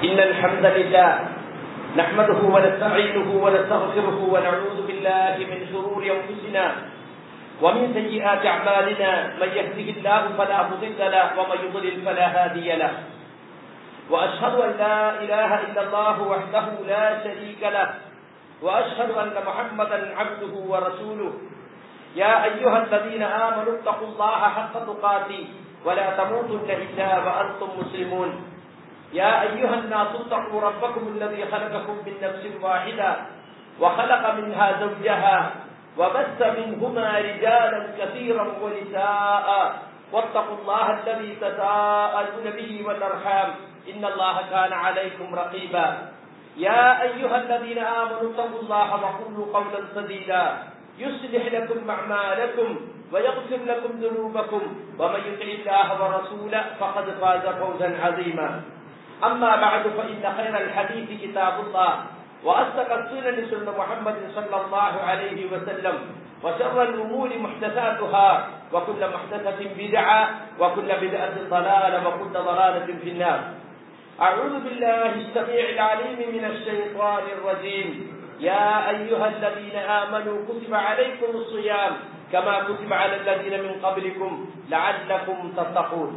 إن الحمد لله نحمده ونستعينه ونستغفره ونعوذ بالله من شرور أنفسنا ومن سيئات أعمالنا من يهده الله فلا مضل له ومن يضلل فلا هادي له وأشهد أن لا إله إلا الله وحده لا شريك له وأشهد أن محمدا عبده ورسوله يا أيها الذين آمنوا اتقوا الله حق تقاته ولا تموتن إلا وأنتم مسلمون يا أيها الناس اتقوا ربكم الذي خلقكم من نفس واحدة وخلق منها زوجها وبث منهما رجالا كثيرا ونساء واتقوا الله الذي تساءلون به والأرحام إن الله كان عليكم رقيبا يا أيها الذين آمنوا اتقوا الله وقولوا قولا سديدا يصلح لكم أعمالكم ويغفر لكم ذنوبكم ومن يطع الله ورسوله فقد فاز فوزا عظيما أما بعد فإن خير الحديث كتاب الله وأصدق السنن سنة محمد صلى الله عليه وسلم وشر الأمور محدثاتها وكل محدثة بدعة وكل بدعة ضلالة وكل ضلالة في النار أعوذ بالله السميع العليم من الشيطان الرجيم يا أيها الذين آمنوا كتب عليكم الصيام كما كتب على الذين من قبلكم لعلكم تتقون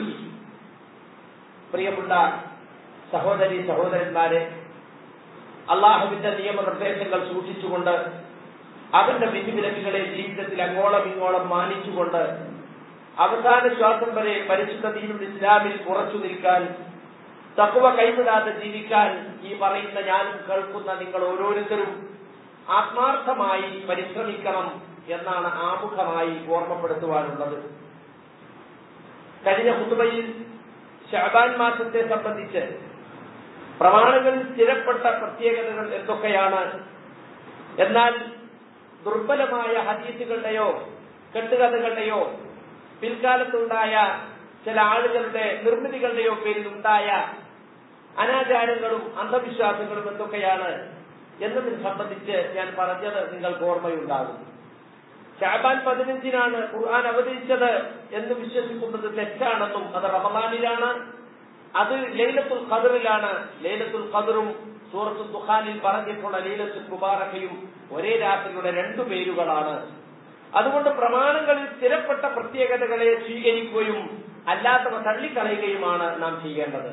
പ്രിയമുള്ള സഹോദരി സഹോദരന്മാരെ അള്ളാഹുവിന്റെ നിയമനിർദ്ദേശങ്ങൾ സൂക്ഷിച്ചുകൊണ്ട് അവന്റെ വിധിവിലക്കുകളെ ജീവിതത്തിൽ അങ്ങോളം ഇങ്ങോളം മാനിച്ചുകൊണ്ട് അവസാന ശ്വാസം വരെ പരിശുദ്ധ ദീനുൽ ഇസ്ലാമിൽ ഉറച്ചു നിൽക്കാൻ തക്കുവ കൈവിടാതെ ജീവിക്കാൻ ഈ പറയുന്ന ഞാനും കേൾക്കുന്ന നിങ്ങൾ ഓരോരുത്തരും ആത്മാർത്ഥമായി പരിശ്രമിക്കണം എന്നാണ് ആമുഖമായി ഓർമ്മപ്പെടുത്തുവാനുള്ളത് കഴിഞ്ഞ കുത്തുബയിൽ ഷാബാൻ മാസത്തെ സംബന്ധിച്ച് പ്രമാണങ്ങളിൽ സ്ഥിരപ്പെട്ട പ്രത്യേകതകൾ എന്തൊക്കെയാണ് എന്നാൽ ദുർബലമായ ഹദീസുകളുടെയോ കെട്ടുകഥകളുടെയോ പിൽക്കാലത്തുണ്ടായ ചില ആളുകളുടെ നിർമ്മിതികളുടെയോ പേരിൽ ഉണ്ടായ അനാചാരങ്ങളും അന്ധവിശ്വാസങ്ങളും എന്തൊക്കെയാണ് എന്നതിനെ സംബന്ധിച്ച് ഞാൻ പറഞ്ഞത് നിങ്ങൾക്ക് ഓർമ്മയുണ്ടാകും ഷാബാൻ പതിനഞ്ചിനാണ് ഖുർആൻ അവതരിച്ചത് എന്ന് വിശ്വസിക്കുന്നത് തെറ്റാണെന്നും അത് റമദാനിലാണ് അത് ലൈലത്തുൽ ഖദറിലാണ് ലൈലത്തുൽ ഖദറും സൂറത്തുൽ ദുഖാനിൽ പറഞ്ഞിട്ടുള്ള ലൈലത്തുൽ മുബാറക്കയും ഒരേ രാത്രിയുടെ രണ്ടു പേരുകളാണ് അതുകൊണ്ട് പ്രമാണങ്ങളിൽ സ്ഥിരപ്പെട്ട പ്രത്യേകതകളെ സ്വീകരിക്കുകയും അല്ലാത്തവ തള്ളിക്കളയുകയുമാണ് നാം ചെയ്യേണ്ടത്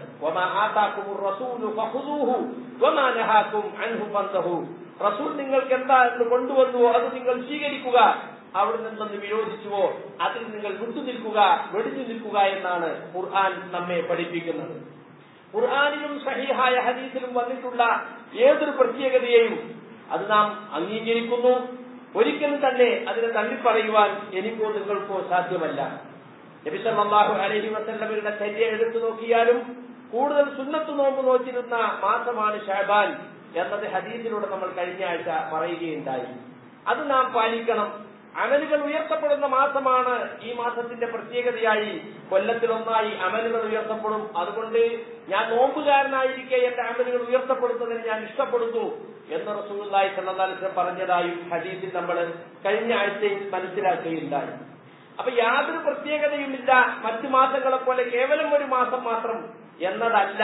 റസൂൽ നിങ്ങൾക്ക് എന്താ എന്ന് കൊണ്ടുവന്നുവോ അത് നിങ്ങൾ സ്വീകരിക്കുക അവിടെ നിന്നൊന്ന് വിരോധിച്ചുവോ അതിൽ നിങ്ങൾ വിട്ടുനിൽക്കുക വെടിഞ്ഞു നിൽക്കുക എന്നാണ് ഖുർആൻ നമ്മെ പഠിപ്പിക്കുന്നത് ഖുർആാനിലും സഹിഹായ ഹദീസിലും വന്നിട്ടുള്ള ഏതൊരു പ്രത്യേകതയെയും അത് നാം അംഗീകരിക്കുന്നു ഒരിക്കലും തന്നെ അതിനെ തള്ളിപ്പറയുവാൻ എനിക്കോ നിങ്ങൾക്കോ സാധ്യമല്ല നബിസല്ലാഹു അലഹി വസല്ലമയുടെ ചര്യ എടുത്തു നോക്കിയാലും കൂടുതൽ സുന്നത്ത് നോമ്പ് നോക്കിയിരുന്ന മാസമാണ് ഷാബാൻ എന്നത് ഹദീസിലൂടെ നമ്മൾ കഴിഞ്ഞ ആഴ്ച പറയുകയുണ്ടായി അത് നാം പാലിക്കണം അമലുകൾ ഉയർത്തപ്പെടുന്ന മാസമാണ് ഈ മാസത്തിന്റെ പ്രത്യേകതയായി കൊല്ലത്തിലൊന്നായി അമലുകൾ ഉയർത്തപ്പെടും അതുകൊണ്ട് ഞാൻ നോമ്പുകാരനായിരിക്കെ എന്റെ അമലുകൾ ഉയർത്തപ്പെടുന്നതിന് ഞാൻ ഇഷ്ടപ്പെടുന്നു എന്ന് റസൂലായി സല്ലാസ്ലം പറഞ്ഞതായും ഹദീസിൽ നമ്മൾ കഴിഞ്ഞ ആഴ്ചയിൽ മനസ്സിലാക്കുകയുണ്ടായി അപ്പൊ യാതൊരു പ്രത്യേകതയുമില്ല മറ്റു മാസങ്ങളെ പോലെ കേവലം ഒരു മാസം മാത്രം എന്നതല്ല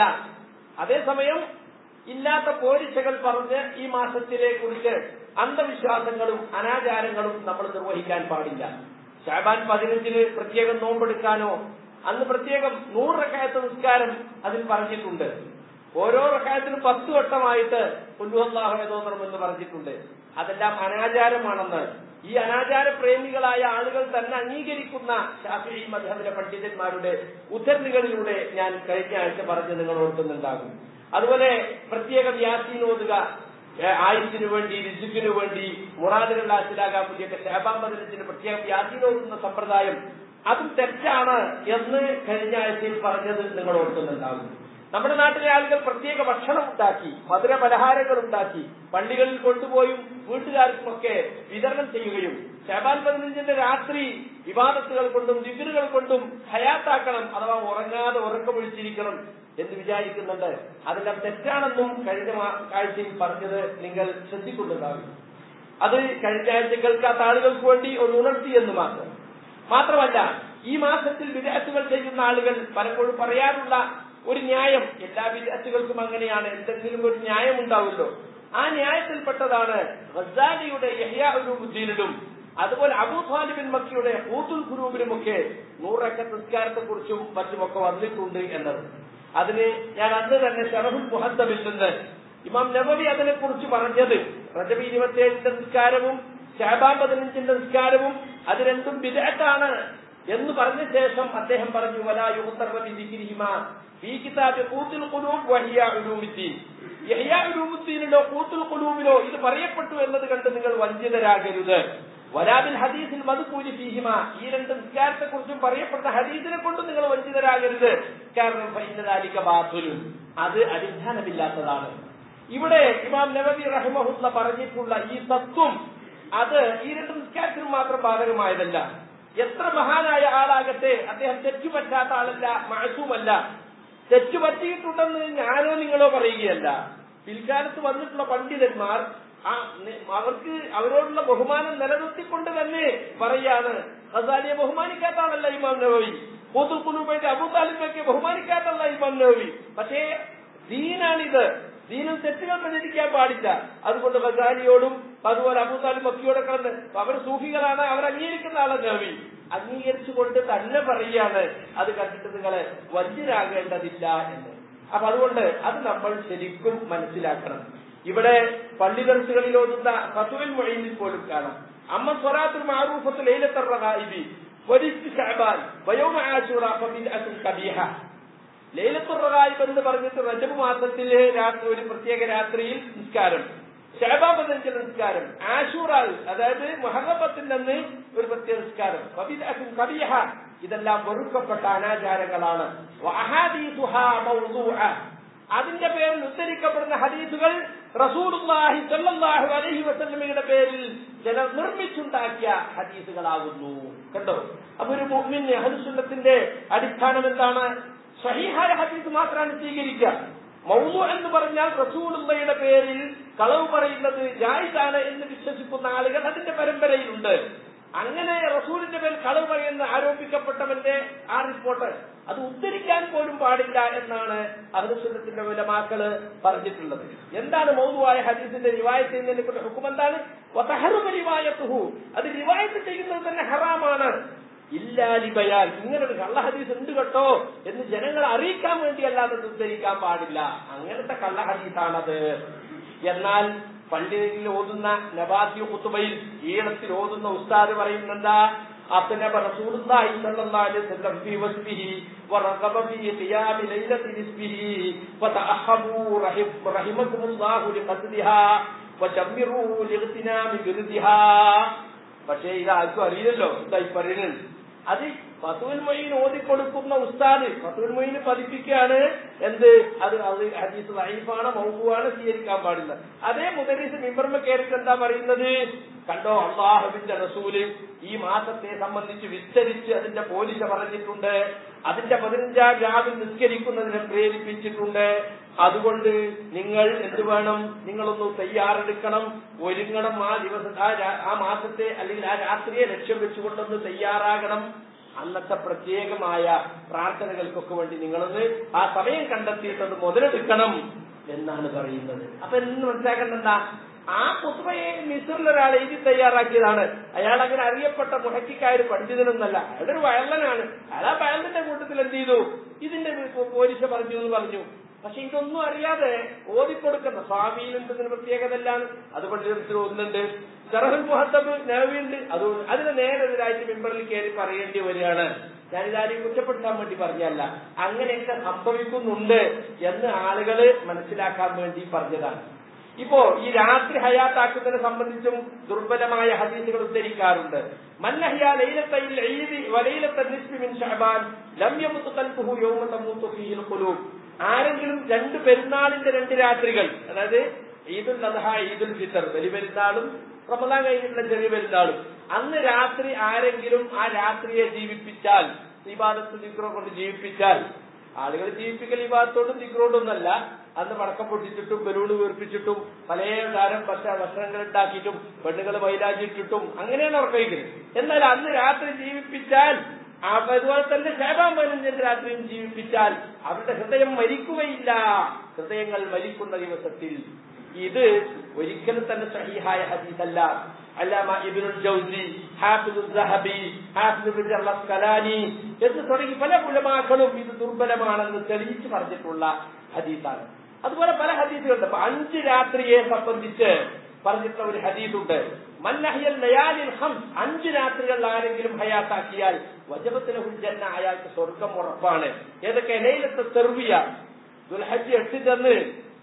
അതേസമയം ഇല്ലാത്ത പോരിശകൾ പറഞ്ഞ് ഈ മാസത്തിലെ കുറിച്ച് അന്ധവിശ്വാസങ്ങളും അനാചാരങ്ങളും നമ്മൾ നിർവഹിക്കാൻ പാടില്ല ഷാബാൻ പതിനഞ്ചിന് പ്രത്യേകം നോമ്പെടുക്കാനോ അന്ന് പ്രത്യേകം നൂറ് റക്കായത്ത് നിസ്കാരം അതിൽ പറഞ്ഞിട്ടുണ്ട് ഓരോ റക്കായത്തിനും പത്ത് വട്ടമായിട്ട് പുല്ലുവല്ലാഹുനെ തോന്നണമെന്ന് പറഞ്ഞിട്ടുണ്ട് അതെല്ലാം അനാചാരമാണെന്ന് ഈ അനാചാര പ്രേമികളായ ആളുകൾ തന്നെ അംഗീകരിക്കുന്ന ഷാഫി മധബിലെ പണ്ഡിതന്മാരുടെ ഉദ്ധരണികളിലൂടെ ഞാൻ കഴിഞ്ഞ ആഴ്ച പറഞ്ഞ് നിങ്ങൾ ഓർക്കുന്നുണ്ടാകും അതുപോലെ പ്രത്യേക വ്യാസീനോതുക ആയുസിനു വേണ്ടി രുചിക്കിനു വേണ്ടി മുറാദുകൾ ഹാസിലാകാൻ വേണ്ടിയൊക്കെ ഷാബാം പതിനഞ്ചിന് പ്രത്യേക വ്യാസീനോതുന്ന സമ്പ്രദായം അതും തെറ്റാണ് എന്ന് കഴിഞ്ഞ ആഴ്ചയിൽ പറഞ്ഞത് നിങ്ങൾ ഓർക്കുന്നുണ്ടാകും നമ്മുടെ നാട്ടിലെ ആളുകൾ പ്രത്യേക ഭക്ഷണം ഉണ്ടാക്കി മധുര പലഹാരങ്ങൾ ഉണ്ടാക്കി പള്ളികളിൽ കൊണ്ടുപോയും വീട്ടുകാർക്കുമൊക്കെ വിതരണം ചെയ്യുകയും ഷാബാൻ പതിനഞ്ചിന്റെ രാത്രി വിവാദത്തുകൾ കൊണ്ടും ദിഗറുകൾ കൊണ്ടും ഹയാത്താക്കണം അഥവാ ഉറങ്ങാതെ ഉറക്കമൊഴിച്ചിരിക്കണം എന്ന് വിചാരിക്കുന്നുണ്ട് അതെല്ലാം തെറ്റാണെന്നും കഴിഞ്ഞ ആഴ്ചയിൽ പറഞ്ഞത് നിങ്ങൾ ശ്രദ്ധിക്കുന്നുണ്ടാകും അത് കഴിഞ്ഞ ആഴ്ച കേൾക്കാത്ത ആളുകൾക്ക് വേണ്ടി ഒന്ന് ഉണർത്തി എന്ന് മാത്രം മാത്രമല്ല ഈ മാസത്തിൽ വിദേശങ്ങൾ ചെയ്യുന്ന ആളുകൾ പലപ്പോഴും പറയാറുള്ള ഒരു ന്യായം എല്ലാ വിദ്യാർത്ഥികൾക്കും അങ്ങനെയാണ് എന്തെങ്കിലും ഒരു ന്യായം ഉണ്ടാവുമല്ലോ ആ ന്യായത്തിൽപ്പെട്ടതാണ് ഗസാലിയുടെ യഹ്യാബുദ്ദീനിലും അതുപോലെ അബൂ ഖാലിബിൻ മക്കിയുടെ ഊത്തുൽ ഖുരൂബിലുമൊക്കെ നൂറക്ക നിസ്കാരത്തെ കുറിച്ചും മറ്റുമൊക്കെ വന്നിട്ടുണ്ട് എന്നത് അതിന് ഞാൻ അന്ന് തന്നെ ഷറഫുൽ മുഹദ്ദബിൽ നിന്ന് ഇമാം നബവി അതിനെ കുറിച്ച് പറഞ്ഞത് റജബി ഇരുപത്തിയേഴിന്റെ നിസ്കാരവും ഷാബാൻ പതിനഞ്ചിന്റെ നിസ്കാരവും അത് രണ്ടും വിദഗ്ധാണ് എന്ന് പറഞ്ഞ ശേഷം അദ്ദേഹം പറഞ്ഞു വലാ യുഹത്തർഹിമ ഈ കിതാബ് കൂത്തുൽ ഖുലൂബ് വഹിയ ഉലൂമിദ്ദീൻ യഹ്യാ ഉലൂമുദ്ദീനിലോ കൂത്തുൽ ഖുലൂബിലോ ഇത് പറയപ്പെട്ടു എന്നത് കണ്ട് നിങ്ങൾ വഞ്ചിതരാകരുത് വലാബിൽ ഹദീസിൽ മതുക്കൂലി ഫീഹിമ ഈ രണ്ട് നിസ്കാരത്തെ കുറിച്ചും പറയപ്പെട്ട ഹദീസിനെ കൊണ്ട് നിങ്ങൾ വഞ്ചിതരാകരുത് കാരണം ഫൈനദാലിക ബാത്തുലും അത് അടിസ്ഥാനമില്ലാത്തതാണ് ഇവിടെ ഇമാം നബവി റഹിമഹുല്ല പറഞ്ഞിട്ടുള്ള ഈ തത്വം അത് ഈ രണ്ട് നിസ്കാരത്തിനും മാത്രം ബാധകമായതല്ല എത്ര മഹാനായ ആളാകട്ടെ അദ്ദേഹം തെറ്റുപറ്റാത്ത ആളല്ല മഴസുമല്ല തെറ്റുപറ്റിയിട്ടുണ്ടെന്ന് ഞാനോ നിങ്ങളോ പറയുകയല്ല പിൽക്കാലത്ത് വന്നിട്ടുള്ള പണ്ഡിതന്മാർ ആ നി- അവർക്ക് അവരോടുള്ള ബഹുമാനം നിലനിർത്തിക്കൊണ്ട് തന്നെ പറയാണ് ഹസാലിയെ ബഹുമാനിക്കാത്ത ആളല്ല ഇമാം നബവി കൂത്തുൽ കുലൂബൈന്റെ അബൂതാലിബൊക്കെ ബഹുമാനിക്കാത്തല്ല ഇമാം നബവി പക്ഷേ ദീനാണിത് ദീനും തെറ്റുകൾ പ്രചരിക്കാൻ പാടില്ല അതുകൊണ്ട് ഗസാലിയോടും അതുപോലെ അബൂതാലിബ് മക്കിയോടെ കടന്ന് അവർ സൂഫികളാണ് അവർ അംഗീകരിക്കുന്ന ആളാണ് നബി അംഗീകരിച്ചുകൊണ്ട് തന്നെ പറയാണ് അത് കണ്ടിട്ട് നിങ്ങളെ വഞ്ചിരാകേണ്ടതില്ല എന്ന് അപ്പൊ അതുകൊണ്ട് അത് നമ്മൾ ശരിക്കും മനസ്സിലാക്കണം ഇവിടെ പള്ളി ദർശകളിൽ ഓതുന്ന ഫത്തുവിൽ മൊഴിയിൽ പോലും കാണാം അമ്മ സ്വരാത്തുൽ മാറൂഫത്ത് ലൈലത്തറബി വരിസ്റ്റ് ഷഅബാൻ വയോമ ആശൂറ ഫബിദ്അത്തുൻ കബീഹ ലൈലത്തുർ റഗായിബ് എന്ന് പറഞ്ഞിട്ട് റജബ് മാസത്തിലെ രാത്രി ഒരു പ്രത്യേക രാത്രിയിൽ നിസ്കാരം ഷഹബാബ് പതിനഞ്ചിൽ നിസ്കാരം ആഷൂറാൽ അതായത് മുഹറബത്തിന്റെ അന്ന് ഒരു പ്രത്യേക നിസ്കാരം ഫബിദ്അത്തുൻ കബീഹ ഇതെല്ലാം വെറുക്കപ്പെട്ട അനാചാരങ്ങളാണ് വഅഹാദീസുഹാ മൗദൂഅ അതിന്റെ പേരിൽ ഉദ്ധരിക്കപ്പെടുന്ന ഹദീസുകൾ റസൂലുള്ളാഹി സ്വല്ലല്ലാഹു അലൈഹി വസല്ലമയുടെ പേരിൽ ചിലർ നിർമ്മിച്ചുണ്ടാക്കിയ ഹദീസുകളാകുന്നു കണ്ടോ അപ്പൊ ഒരു മുഅ്മിൻ അഹ്ലുസുന്നത്തിന്റെ അടിസ്ഥാനം എന്താണ് സഹീഹായ ഹദീസ് മാത്രമാണ് സ്വീകരിക്കുക മൗലു എന്ന് പറഞ്ഞാൽ റസൂലുള്ളയുടെ പേരിൽ കളവ് പറയുന്നത് ജായിസാണ് എന്ന് വിശ്വസിക്കുന്ന ആളുകൾ അതിന്റെ പരമ്പരയിലുണ്ട് അങ്ങനെ റസൂലിന്റെ പേരിൽ കളവ് പറയുന്ന ആരോപിക്കപ്പെട്ടവന്റെ ആ റിപ്പോർട്ട് അത് ഉദ്ധരിക്കാൻ പോലും പാടില്ല എന്നാണ് അഹ്ലുസുന്നത്തിന്റെ വിലമാക്കള് പറഞ്ഞിട്ടുള്ളത് എന്താണ് മൗതുവായ ഹദീസിന്റെ റിവായത്ത് എന്നതിനെ ഹുക്കും എന്താണ് വതഹറുമ റിവായത്തുഹു അത് റിവായത്ത് ചെയ്യുന്നത് തന്നെ ഹറാമാണ് ഇല്ലാലിബയാൽ ഇങ്ങനെ ഒരു കള്ള ഹദീസ് ഉണ്ട് കേട്ടോ എന്ന് ജനങ്ങളെ അറിയിക്കാൻ വേണ്ടി അല്ലാതെ ഇത് ഉദ്ധരിക്കാൻ പാടില്ല അങ്ങനത്തെ കള്ള ഹദീസാണത് എന്നാൽ പള്ളിയിൽ ഓതുന്ന നബാത്തി കുത്തുബയിൽ ഈണത്തിൽ ഓതുന്ന ഉസ്താദ് പറയുന്നെന്താ أطنب رسول الله صلى الله عليه وسلم في وجبه ورغب في قيام ليلة نسبه فتأخبوا رحم رحمكم الله لقتلها وشمروا لاغتنام جلدها പക്ഷേ ഇത് ആർക്കും അറിയില്ലല്ലോ എന്താ ഈ പറയുന്നത് അത് ഫത്തുൽ മൊയ്ൻ ഓതിക്കൊടുക്കുന്ന ഉസ്താദ് ഫത്തുൽ മൊയ്ന് പതിപ്പിക്കുകയാണ് എന്ത് അത് അത് ഹദീസ് ലൈഫാണ് മൗബുവാണ് സ്വീകരിക്കാൻ പാടില്ല അതേ മുദരീസ് മിമ്പർമ കയറിട്ട് എന്താ പറയുന്നത് കണ്ടോ അള്ളാഹുവിന്റെ റസൂല് ഈ മാസത്തെ സംബന്ധിച്ച് വിസ്തരിച്ച് അതിന്റെ പോലിശ പറഞ്ഞിട്ടുണ്ട് അതിന്റെ പതിനഞ്ചാം രാവിൽ നിസ്കരിക്കുന്നതിനെ പ്രേരിപ്പിച്ചിട്ടുണ്ട് അതുകൊണ്ട് നിങ്ങൾ എന്ത് വേണം നിങ്ങളൊന്ന് തയ്യാറെടുക്കണം ഒരുങ്ങണം ആ ദിവസം ആ രാ- ആ മാസത്തെ അല്ലെങ്കിൽ ആ രാത്രിയെ ലക്ഷ്യം വെച്ചുകൊണ്ടൊന്ന് തയ്യാറാകണം അന്നത്തെ പ്രത്യേകമായ പ്രാർത്ഥനകൾക്കൊക്കെ വേണ്ടി നിങ്ങളൊന്ന് ആ സമയം കണ്ടെത്തിയിട്ടത് മുതലെടുക്കണം എന്നാണ് പറയുന്നത് അപ്പൊ എന്ന് മനസ്സിലാക്കേണ്ട എന്താ ആ പുസ്തകയെ മിസറിൽ ഒരാൾ എഴുതി തയ്യാറാക്കിയതാണ് അയാൾ അങ്ങനെ അറിയപ്പെട്ട മുഹക്കിക്കായ ഒരു പണ്ഡിതനൊന്നല്ല അയാളൊരു വയലനാണ് അയാൾ ആ വയലിന്റെ കൂട്ടത്തിൽ എന്ത് ചെയ്തു ഇതിന്റെ പോലീസ് പറഞ്ഞു എന്ന് പറഞ്ഞു പക്ഷെ ഇതൊന്നും അറിയാതെ ഓതിക്കൊടുക്കുന്ന സ്വാമിയിലുണ്ട് ഇതിന് പ്രത്യേകതല്ലാണ് അത് പണ്ഡിതത്തിൽ ഓതുന്നുണ്ട് സറഹുൽ മുഹത്തബ് നവിയുണ്ട് അത് അതിന് നേരെ എതിരായിട്ട് മെമ്പറിൽ കയറി പറയേണ്ടി വരികയാണ് ഞാനിതാരെയും കുറ്റപ്പെടുത്താൻ വേണ്ടി പറഞ്ഞല്ല അങ്ങനെയൊക്കെ സംഭവിക്കുന്നുണ്ട് എന്ന് ആളുകള് മനസ്സിലാക്കാൻ വേണ്ടി പറഞ്ഞതാണ് ഇപ്പോ ഈ രാത്രി ഹയാത്താക്കുന്നതിനെ സംബന്ധിച്ചും ദുർബലമായ ഹദീസുകൾ ഉദ്ധരിക്കാറുണ്ട് മന്നഹിയ ലൈലത്തയിൽ ഈദി വലൈലത്ത നിസ്ബി മിൻ ശഅബാൻ ലം യമുത്ത് ഖൽബുഹു യൗമ തമൂത്തു ഫീഹിൽ ഖുലൂബ് ആരെങ്കിലും രണ്ട് പെരുന്നാളിന്റെ രണ്ട് രാത്രികൾ അതായത് ഈദുൽ അദ്ഹ ഈദുൽ ഫിത്തർ വലിയ പെരുന്നാളും റമദാൻ കഴിഞ്ഞിട്ടുള്ള ചെറിയ പെരുന്നാളും അന്ന് രാത്രി ആരെങ്കിലും ആ രാത്രിയെ ജീവിപ്പിച്ചാൽ ഇബാദത്ത് ദിക്റോ കൊണ്ട് ജീവിപ്പിച്ചാൽ ആളുകൾ ജീവിപ്പിക്കൽ ഇബാദത്തോടും ദിക്റോടൊന്നല്ല അന്ന് പടക്കം പൊട്ടിച്ചിട്ടും ബലൂണ് വീർപ്പിച്ചിട്ടും പല തരം ഭക്ഷ ഭക്ഷണങ്ങൾ ഉണ്ടാക്കിയിട്ടും പെണ്ണുങ്ങൾ മൈലാജി ഇട്ടിട്ടും അങ്ങനെയാണ് അവർ കഴിക്കുന്നത് എന്നാൽ അന്ന് രാത്രി ജീവിപ്പിച്ചാൽ അപ്പൊ അതുപോലെ തന്നെ ഷാബാൻ പതിനഞ്ചിന്റെ രാത്രിയും ജീവിപ്പിച്ചാൽ അവരുടെ ഹൃദയം മരിക്കുകയില്ല ഹൃദയങ്ങൾ മരിക്കുന്ന ദിവസത്തിൽ ഇത് ഒരിക്കലും തന്നെ സഹിഹായ ഹദീസല്ല അല്ലാമ ഇബ്നുൽ ജൗസി ഹാഫിദുൽ സഹബി ഹാഫിദുൽ കലാനി എന്ന് തുടങ്ങി പല ഉലമാക്കളും ഇത് ദുർബലമാണെന്ന് തെളിയിച്ചു പറഞ്ഞിട്ടുള്ള ഹദീസാണ് അതുപോലെ പല ഹദീസുകളുണ്ട് അപ്പൊ അഞ്ച് രാത്രിയെ സംബന്ധിച്ച് പറഞ്ഞിട്ടുള്ള ഒരു ഹദീസുണ്ട് മല്ലഹിയൽ ലയാലിൽ ഹംസ് അഞ്ച് രാത്രികൾ ആരെങ്കിലും ഹയാത്താക്കിയാൽ വജബത്തിന് ഹുജന്ന അയാൾക്ക് സ്വർഗം ഉറപ്പാണ് ഏതൊക്കെ ലൈലത്തെ തെർവിയ ദുൽഹജ്ജ് എട്ട് ചെന്ന്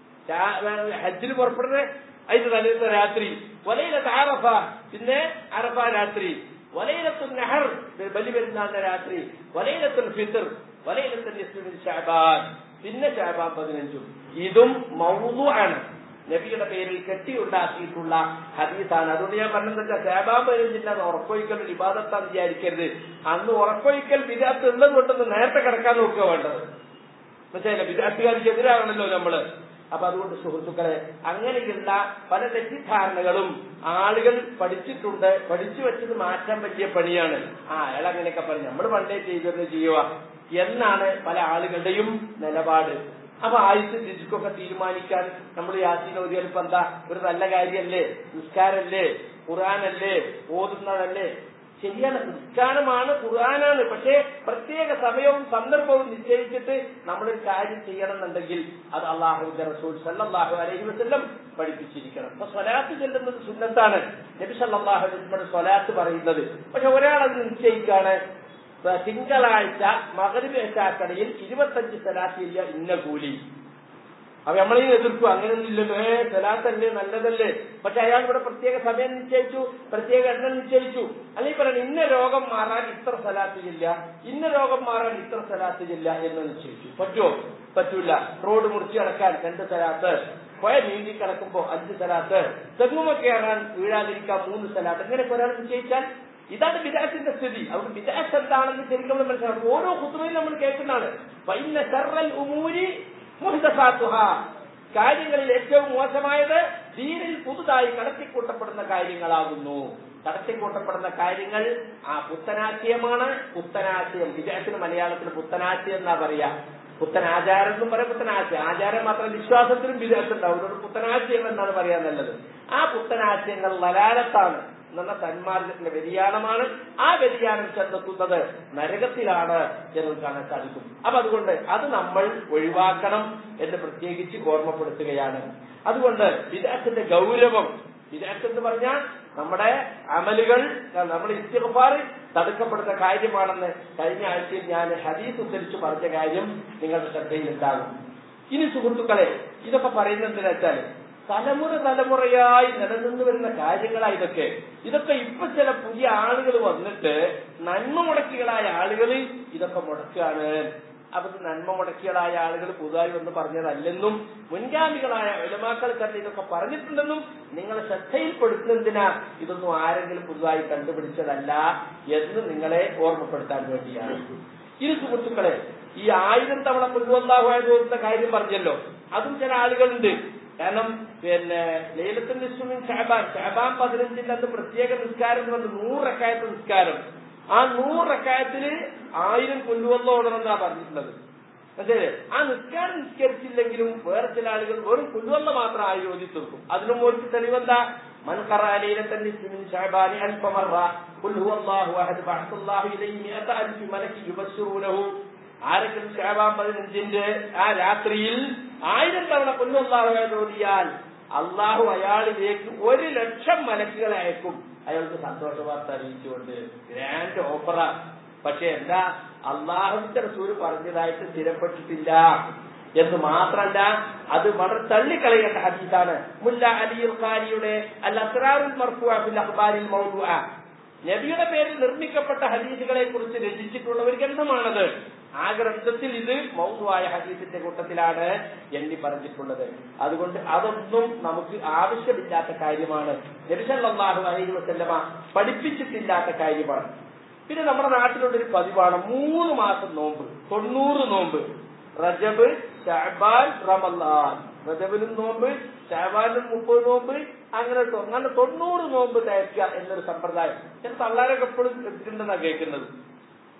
ഹജ്ജിന് പുറപ്പെടുന്നത് അതിന്റെ തലേന്നത്തെ രാത്രി വലയിലത്ത് ആറഫ പിന്നെ അറഫ രാത്രി വലയിലത്തുൽ നെഹർ ബലി പെരുന്നാളിന്റെ രാത്രി വലയിലത്തുൽ ഫിത്തർ വലയിലത്തുൽ നിസ്ഫിൻ ഷാബാൻ പിന്നെ ഷാബാൻ പതിനഞ്ചും ഇതും മൗലു ആണ് നബിയുടെ പേരിൽ കെട്ടിയുണ്ടാക്കിയിട്ടുള്ള ഹദീസാണ് അതുകൊണ്ട് ഞാൻ പറഞ്ഞത് വെച്ചാൽ ഷാബാൻ പതിനഞ്ചിന്റെ അന്ന് ഉറപ്പൊഴിക്കൽ ഒരു വിവാദത്താന്ന് വിചാരിക്കരുത് അന്ന് ഉറപ്പൊഴിക്കൽ വിരാത്ത് ഉള്ളത് കൊണ്ടൊന്ന് നേരത്തെ കിടക്കാൻ നോക്കുക വേണ്ടത് മനസ്സിലായില്ല വിദ്യാർത്ഥികാർക്കെതിരാണല്ലോ നമ്മള് അപ്പൊ അതുകൊണ്ട് സുഹൃത്തുക്കളെ അങ്ങനെയുള്ള പല തെറ്റിദ്ധാരണകളും ആളുകൾ പഠിച്ചിട്ടുണ്ട് പഠിച്ചു വെച്ചത് മാറ്റാൻ പറ്റിയ പണിയാണ് ആ അയാൾ അങ്ങനെയൊക്കെ പറഞ്ഞു നമ്മൾ പണ്ടേ ചെയ്തത് ചെയ്യുക എന്നാണ് പല ആളുകളുടെയും നിലപാട് അപ്പൊ ആയുസ് രുചിക്കൊക്കെ തീരുമാനിക്കാൻ നമ്മൾ യാസീൻ ഓതിയാൽ ഇപ്പൊ എന്താ ഒരു നല്ല കാര്യമല്ലേ നിസ്കാരല്ലേ ഖുർആാനല്ലേ ഓതുന്നതല്ലേ ശരിയാണ് നിസ്കാരമാണ് ഖുർആനാണ് പക്ഷേ പ്രത്യേക സമയവും സന്ദർഭവും നിശ്ചയിച്ചിട്ട് നമ്മളൊരു കാര്യം ചെയ്യണമെന്നുണ്ടെങ്കിൽ അത് അള്ളാഹുവിന്റെ റസൂൽ സല്ലാഹു അലൈഹി വസ്ല്ലം പഠിപ്പിച്ചിരിക്കണം അപ്പൊ സ്വലാത്ത് ചെല്ലുന്നത് സുന്നത്താണ് നബി സല്ലാഹു അലൈഹിയുടെ സ്വലാത്ത് പറയുന്നത് പക്ഷെ ഒരാൾ അത് നിശ്ചയിക്കാണ് തിങ്കളാഴ്ച മകരവ് ഏറ്റാക്കടയിൽ ഇരുപത്തഞ്ച് സ്വലാത്തില്ല ഇന്ന കൂലി അപ്പൊ നമ്മളീ എതിർക്കും അങ്ങനെയൊന്നും ഇല്ലല്ലോ ഏ സലാത്തല്ലേ നല്ലതല്ലേ പക്ഷെ അയാൾ ഇവിടെ പ്രത്യേക സമയം നിശ്ചയിച്ചു പ്രത്യേക എണ്ണം നിശ്ചയിച്ചു അല്ലെങ്കിൽ പറയണം ഇന്ന രോഗം മാറാൻ ഇത്ര സലാത്തില്ല ഇന്ന രോഗം മാറാൻ ഇത്ര സലാത്തില്ല എന്ന് നിശ്ചയിച്ചു പറ്റുമോ പറ്റൂല റോഡ് മുറിച്ച് കിടക്കാൻ രണ്ട് സലാത്ത് പുഴ നീന്തി കിടക്കുമ്പോ അഞ്ച് സലാത്ത് തെങ്ങുമൊക്കെ ഇറങ്ങാൻ വീഴാതിരിക്കാൻ മൂന്ന് സലാത്ത് ഇങ്ങനെയൊക്കെ ഒരാൾ നിശ്ചയിച്ചാൽ ഇതാണ് വിദാസിന്റെ സ്ഥിതി അതുകൊണ്ട് വിദാസ് എന്താണെന്ന് ശരിക്കും നമ്മൾ മനസ്സിലാക്കും ഓരോ കുത്തുമയും നമ്മൾ കേൾക്കുന്നതാണ് വൈന്ന സർറൽ ഉമൂരി മുഹദസാത്തുഹ കാര്യങ്ങളിൽ ഏറ്റവും മോശമായത് ദീനിൽ പുതുതായി കടത്തിക്കൂട്ടപ്പെടുന്ന കാര്യങ്ങളാകുന്നു കടത്തിക്കൂട്ടപ്പെടുന്ന കാര്യങ്ങൾ ആ പുത്തനാശയമാണ് പുത്തനാശയം വിജയത്തിന് മലയാളത്തിൽ പുത്തനാശയം എന്നാ പറയാ പുത്തനാചാരം എന്നും പറയാം പുത്തനാശയം ആചാരം മാത്രം വിശ്വാസത്തിലും വിജയത്തുണ്ടാവും ഒരു പുത്തനാശയം എന്നാണ് പറയാൻ നല്ലത് ആ പുത്തനാശയങ്ങൾ ലലാലത്താണ് എന്ന സന്മാർഗത്തിന്റെ വ്യതിയാനമാണ് ആ വ്യതിയാനം ചെന്നെത്തുന്നത് നരകത്തിലാണ് എന്ന് കാണാൻ സാധിക്കും അപ്പൊ അതുകൊണ്ട് അത് നമ്മൾ ഒഴിവാക്കണം എന്ന് പ്രത്യേകിച്ച് ഓർമ്മപ്പെടുത്തുകയാണ് അതുകൊണ്ട് വിദാത്തിന്റെ ഗൗരവം വിദാത്ത് എന്ന് പറഞ്ഞാൽ നമ്മുടെ അമലുകൾ നമ്മുടെ ഇസ്തിഫാർ തടുക്കപ്പെടുന്ന കാര്യമാണെന്ന് കഴിഞ്ഞ ആഴ്ചയിൽ ഞാൻ ഹദീസ് ഉദ്ധരിച്ച് പറഞ്ഞ കാര്യം നിങ്ങളുടെ ശ്രദ്ധയിലുണ്ടാകും ഇനി സുഹൃത്തുക്കളെ ഇതൊക്കെ പറയുന്നത് എന്തിനാ വെച്ചാൽ തലമുറ തലമുറയായി നിലനിന്നു വരുന്ന കാര്യങ്ങളാണ് ഇതൊക്കെ ഇതൊക്കെ ഇപ്പൊ ചില പുതിയ ആളുകൾ വന്നിട്ട് നന്മ മുടക്കികളായ ആളുകൾ ഇതൊക്കെ മുടക്കുകയാണ് അപ്പൊ ഇത് നന്മ മുടക്കികളായ ആളുകൾ പുതുതായി വന്ന് പറഞ്ഞതല്ലെന്നും മുൻഗാമികളായ ഒലമാക്കൾ തന്നെ ഇതൊക്കെ പറഞ്ഞിട്ടുണ്ടെന്നും നിങ്ങളെ ശ്രദ്ധയിൽപ്പെടുത്തുന്നതിനാ ഇതൊന്നും ആരെങ്കിലും പുതുതായി കണ്ടുപിടിച്ചതല്ല എന്ന് നിങ്ങളെ ഓർമ്മപ്പെടുത്താൻ വേണ്ടിയാണ് ഇനി സുഹൃത്തുക്കളെ ഈ ആയിരം തവണ പുതുവല്ലാഹുവായ കാര്യം പറഞ്ഞല്ലോ അതും ചില ആളുകളുണ്ട് കാരണം പിന്നെ ലൈലത്തുൽ നിസ്മിൻ ഷാബാൻ ഷാബാൻ പതിനഞ്ചിന്റെ അന്ന് പ്രത്യേക നിസ്കാരം എന്ന് പറഞ്ഞ് നൂറക്കായത്തെ നിസ്കാരം ആ നൂറക്കായത്തിന് ആയിരം കൊല്ലുവല്ലോ ഓടണമെന്നാ പറഞ്ഞിട്ടുള്ളത് മനസ്സിലെ ആ നിസ്കാരം നിസ്കരിച്ചില്ലെങ്കിലും വേറെ ചില ആളുകൾ വെറും കൊല്ലുവല്ല മാത്രം ആയോധി തീർക്കും അതിനും ഒരു തെളിവെന്താ من قرأ ليلة النصف من شعبان ألف مرة قل هو الله أحد بعث الله إليه مئة ألف ملك يبشرونه ആരെങ്കിലും ഷാബാൻ പതിനഞ്ചിന്റെ ആ രാത്രിയിൽ ആയിരം തവണ കൊല്ലുള്ളാഹുവെ ഓടിയാൽ അള്ളാഹു അയാളിലേക്ക് ഒരു ലക്ഷം മലക്കുകളെ അയക്കും അയാൾക്ക് സന്തോഷ വാർത്ത അറിയിച്ചുകൊണ്ട് ഗ്രാൻഡ് ഓഫറ പക്ഷെ എന്താ അള്ളാഹുവിന്റെ റസൂല് പറഞ്ഞതായിട്ട് സ്ഥിരപ്പെട്ടിട്ടില്ല എന്ന് മാത്രമല്ല അത് വളരെ തള്ളിക്കളയേണ്ട ഹദീസാണ് മുല്ല അലിയുൽ ഖാരിയുടെ അൽ അസ്റാറുൽ മർഫുഅ ഫിൽ അഖ്ബാരിൽ മൗദുഅ നബിയുടെ പേരിൽ നിർമ്മിക്കപ്പെട്ട ഹദീസുകളെ കുറിച്ച് രചിച്ചിട്ടുള്ള ഒരു ഗ്രന്ഥമാണത് ആ ഗ്രന്ഥത്തിൽ ഇത് മൗതുവായ ഹദീസിന്റെ കൂട്ടത്തിലാണ് എണ്ണി പറഞ്ഞിട്ടുള്ളത് അതുകൊണ്ട് അതൊന്നും നമുക്ക് ആവശ്യമില്ലാത്ത കാര്യമാണ് നബിസല്ലാഹു അലൈഹി വസല്ലമ പഠിപ്പിച്ചിട്ടില്ലാത്ത കാര്യമാണ് പിന്നെ നമ്മുടെ നാട്ടിലുള്ളൊരു പതിവാണ് മൂന്ന് മാസം നോമ്പ് തൊണ്ണൂറ് നോമ്പ് റജബ് ഷാബാൻ റമല്ലാൻ റജബിലും നോമ്പ് ഷാബാനും മുപ്പത് നോമ്പ് അങ്ങനെ അങ്ങനെ തൊണ്ണൂറ് നോമ്പ് തയ്ക്കുക എന്നൊരു സമ്പ്രദായം ചില തള്ളാരൊക്കെ എപ്പോഴും എടുത്തിട്ടുണ്ടെന്നാണ് കേൾക്കുന്നത്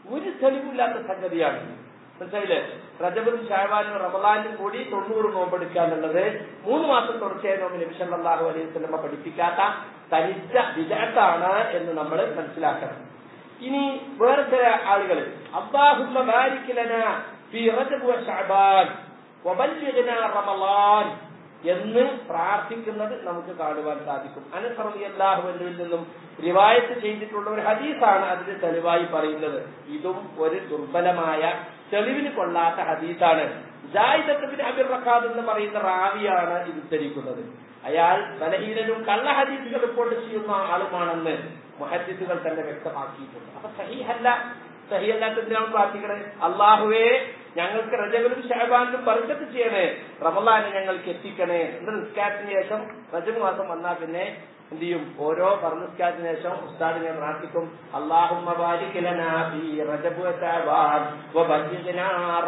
ഒരു തെളിവില്ലാത്ത സംഗതിയാണ് മനസ്സിലായില്ലേ റജബും ഷാവാനും റമദാനും കൂടി തൊണ്ണൂറ് നോമ്പെടുക്കുക എന്നുള്ളത് മൂന്ന് മാസം തുടർച്ചയായി നോമ്പ് നബി സല്ലല്ലാഹു അലൈഹി വസല്ലമ പഠിപ്പിക്കാത്ത തനിച്ച വിദഗ്ധാണ് എന്ന് നമ്മൾ മനസ്സിലാക്കണം ഇനി വേറെ ചില ആളുകൾ അള്ളാഹുമ്മ ബാരിക് ലനാ ഫീ റജബ് വ ശഅബാൻ വബല്ലിഗ്നാ റമളാൻ എന്ന് പ്രാർത്ഥിക്കുന്നത് നമുക്ക് കാണുവാൻ സാധിക്കും അനസ് റളിയല്ലാഹു അൻഹുവിൽ നിന്നും റിവായത്ത് ചെയ്തിട്ടുള്ള ഒരു ഹദീസാണ് അതിന് തെളിവായി പറയുന്നത് ഇതും ഒരു ദുർബലമായ തെളിവിന് കൊള്ളാത്ത ഹദീസാണ് ജായിദത്തുബിൻ അബിർ റഖാദ് എന്ന് പറയുന്ന റാവിയാണ് ഇത് ഉദ്ധരിക്കുന്നത് അയാൾ ബലഹീനനും കള്ള ഹദീസുകൾ റിപ്പോർട്ട് ചെയ്യുന്ന ആളുമാണെന്ന് മുഹദ്ദിസുകൾ തന്നെ വ്യക്തമാക്കിയിട്ടുണ്ട് അപ്പൊ സഹീഹല്ല സഹിയല്ലാത്തതിനാണ് പ്രാർത്ഥിക്കണേ അള്ളാഹുവേ ഞങ്ങൾക്ക് റജബിലും ഷഹബാനിലും ബർക്കത്ത് ചെയ്യണേ റമലാനെ ഞങ്ങൾക്ക് എത്തിക്കണേ എന്റെ നിസ്കാരത്തിന് ശേഷം റജബ് മാസം വന്നാൽ പിന്നെ എന്ത് ചെയ്യും ഓരോ പറഞ്ഞിസ്കാരത്തിന് ശേഷം ഉസ്താദ് ഞാൻ പ്രാർത്ഥിക്കും അള്ളാഹുമ്മ ബാരിക് ലനാ ഫീ റജബ് വ ശഅബാൻ വ ബല്ലിഗ്നാ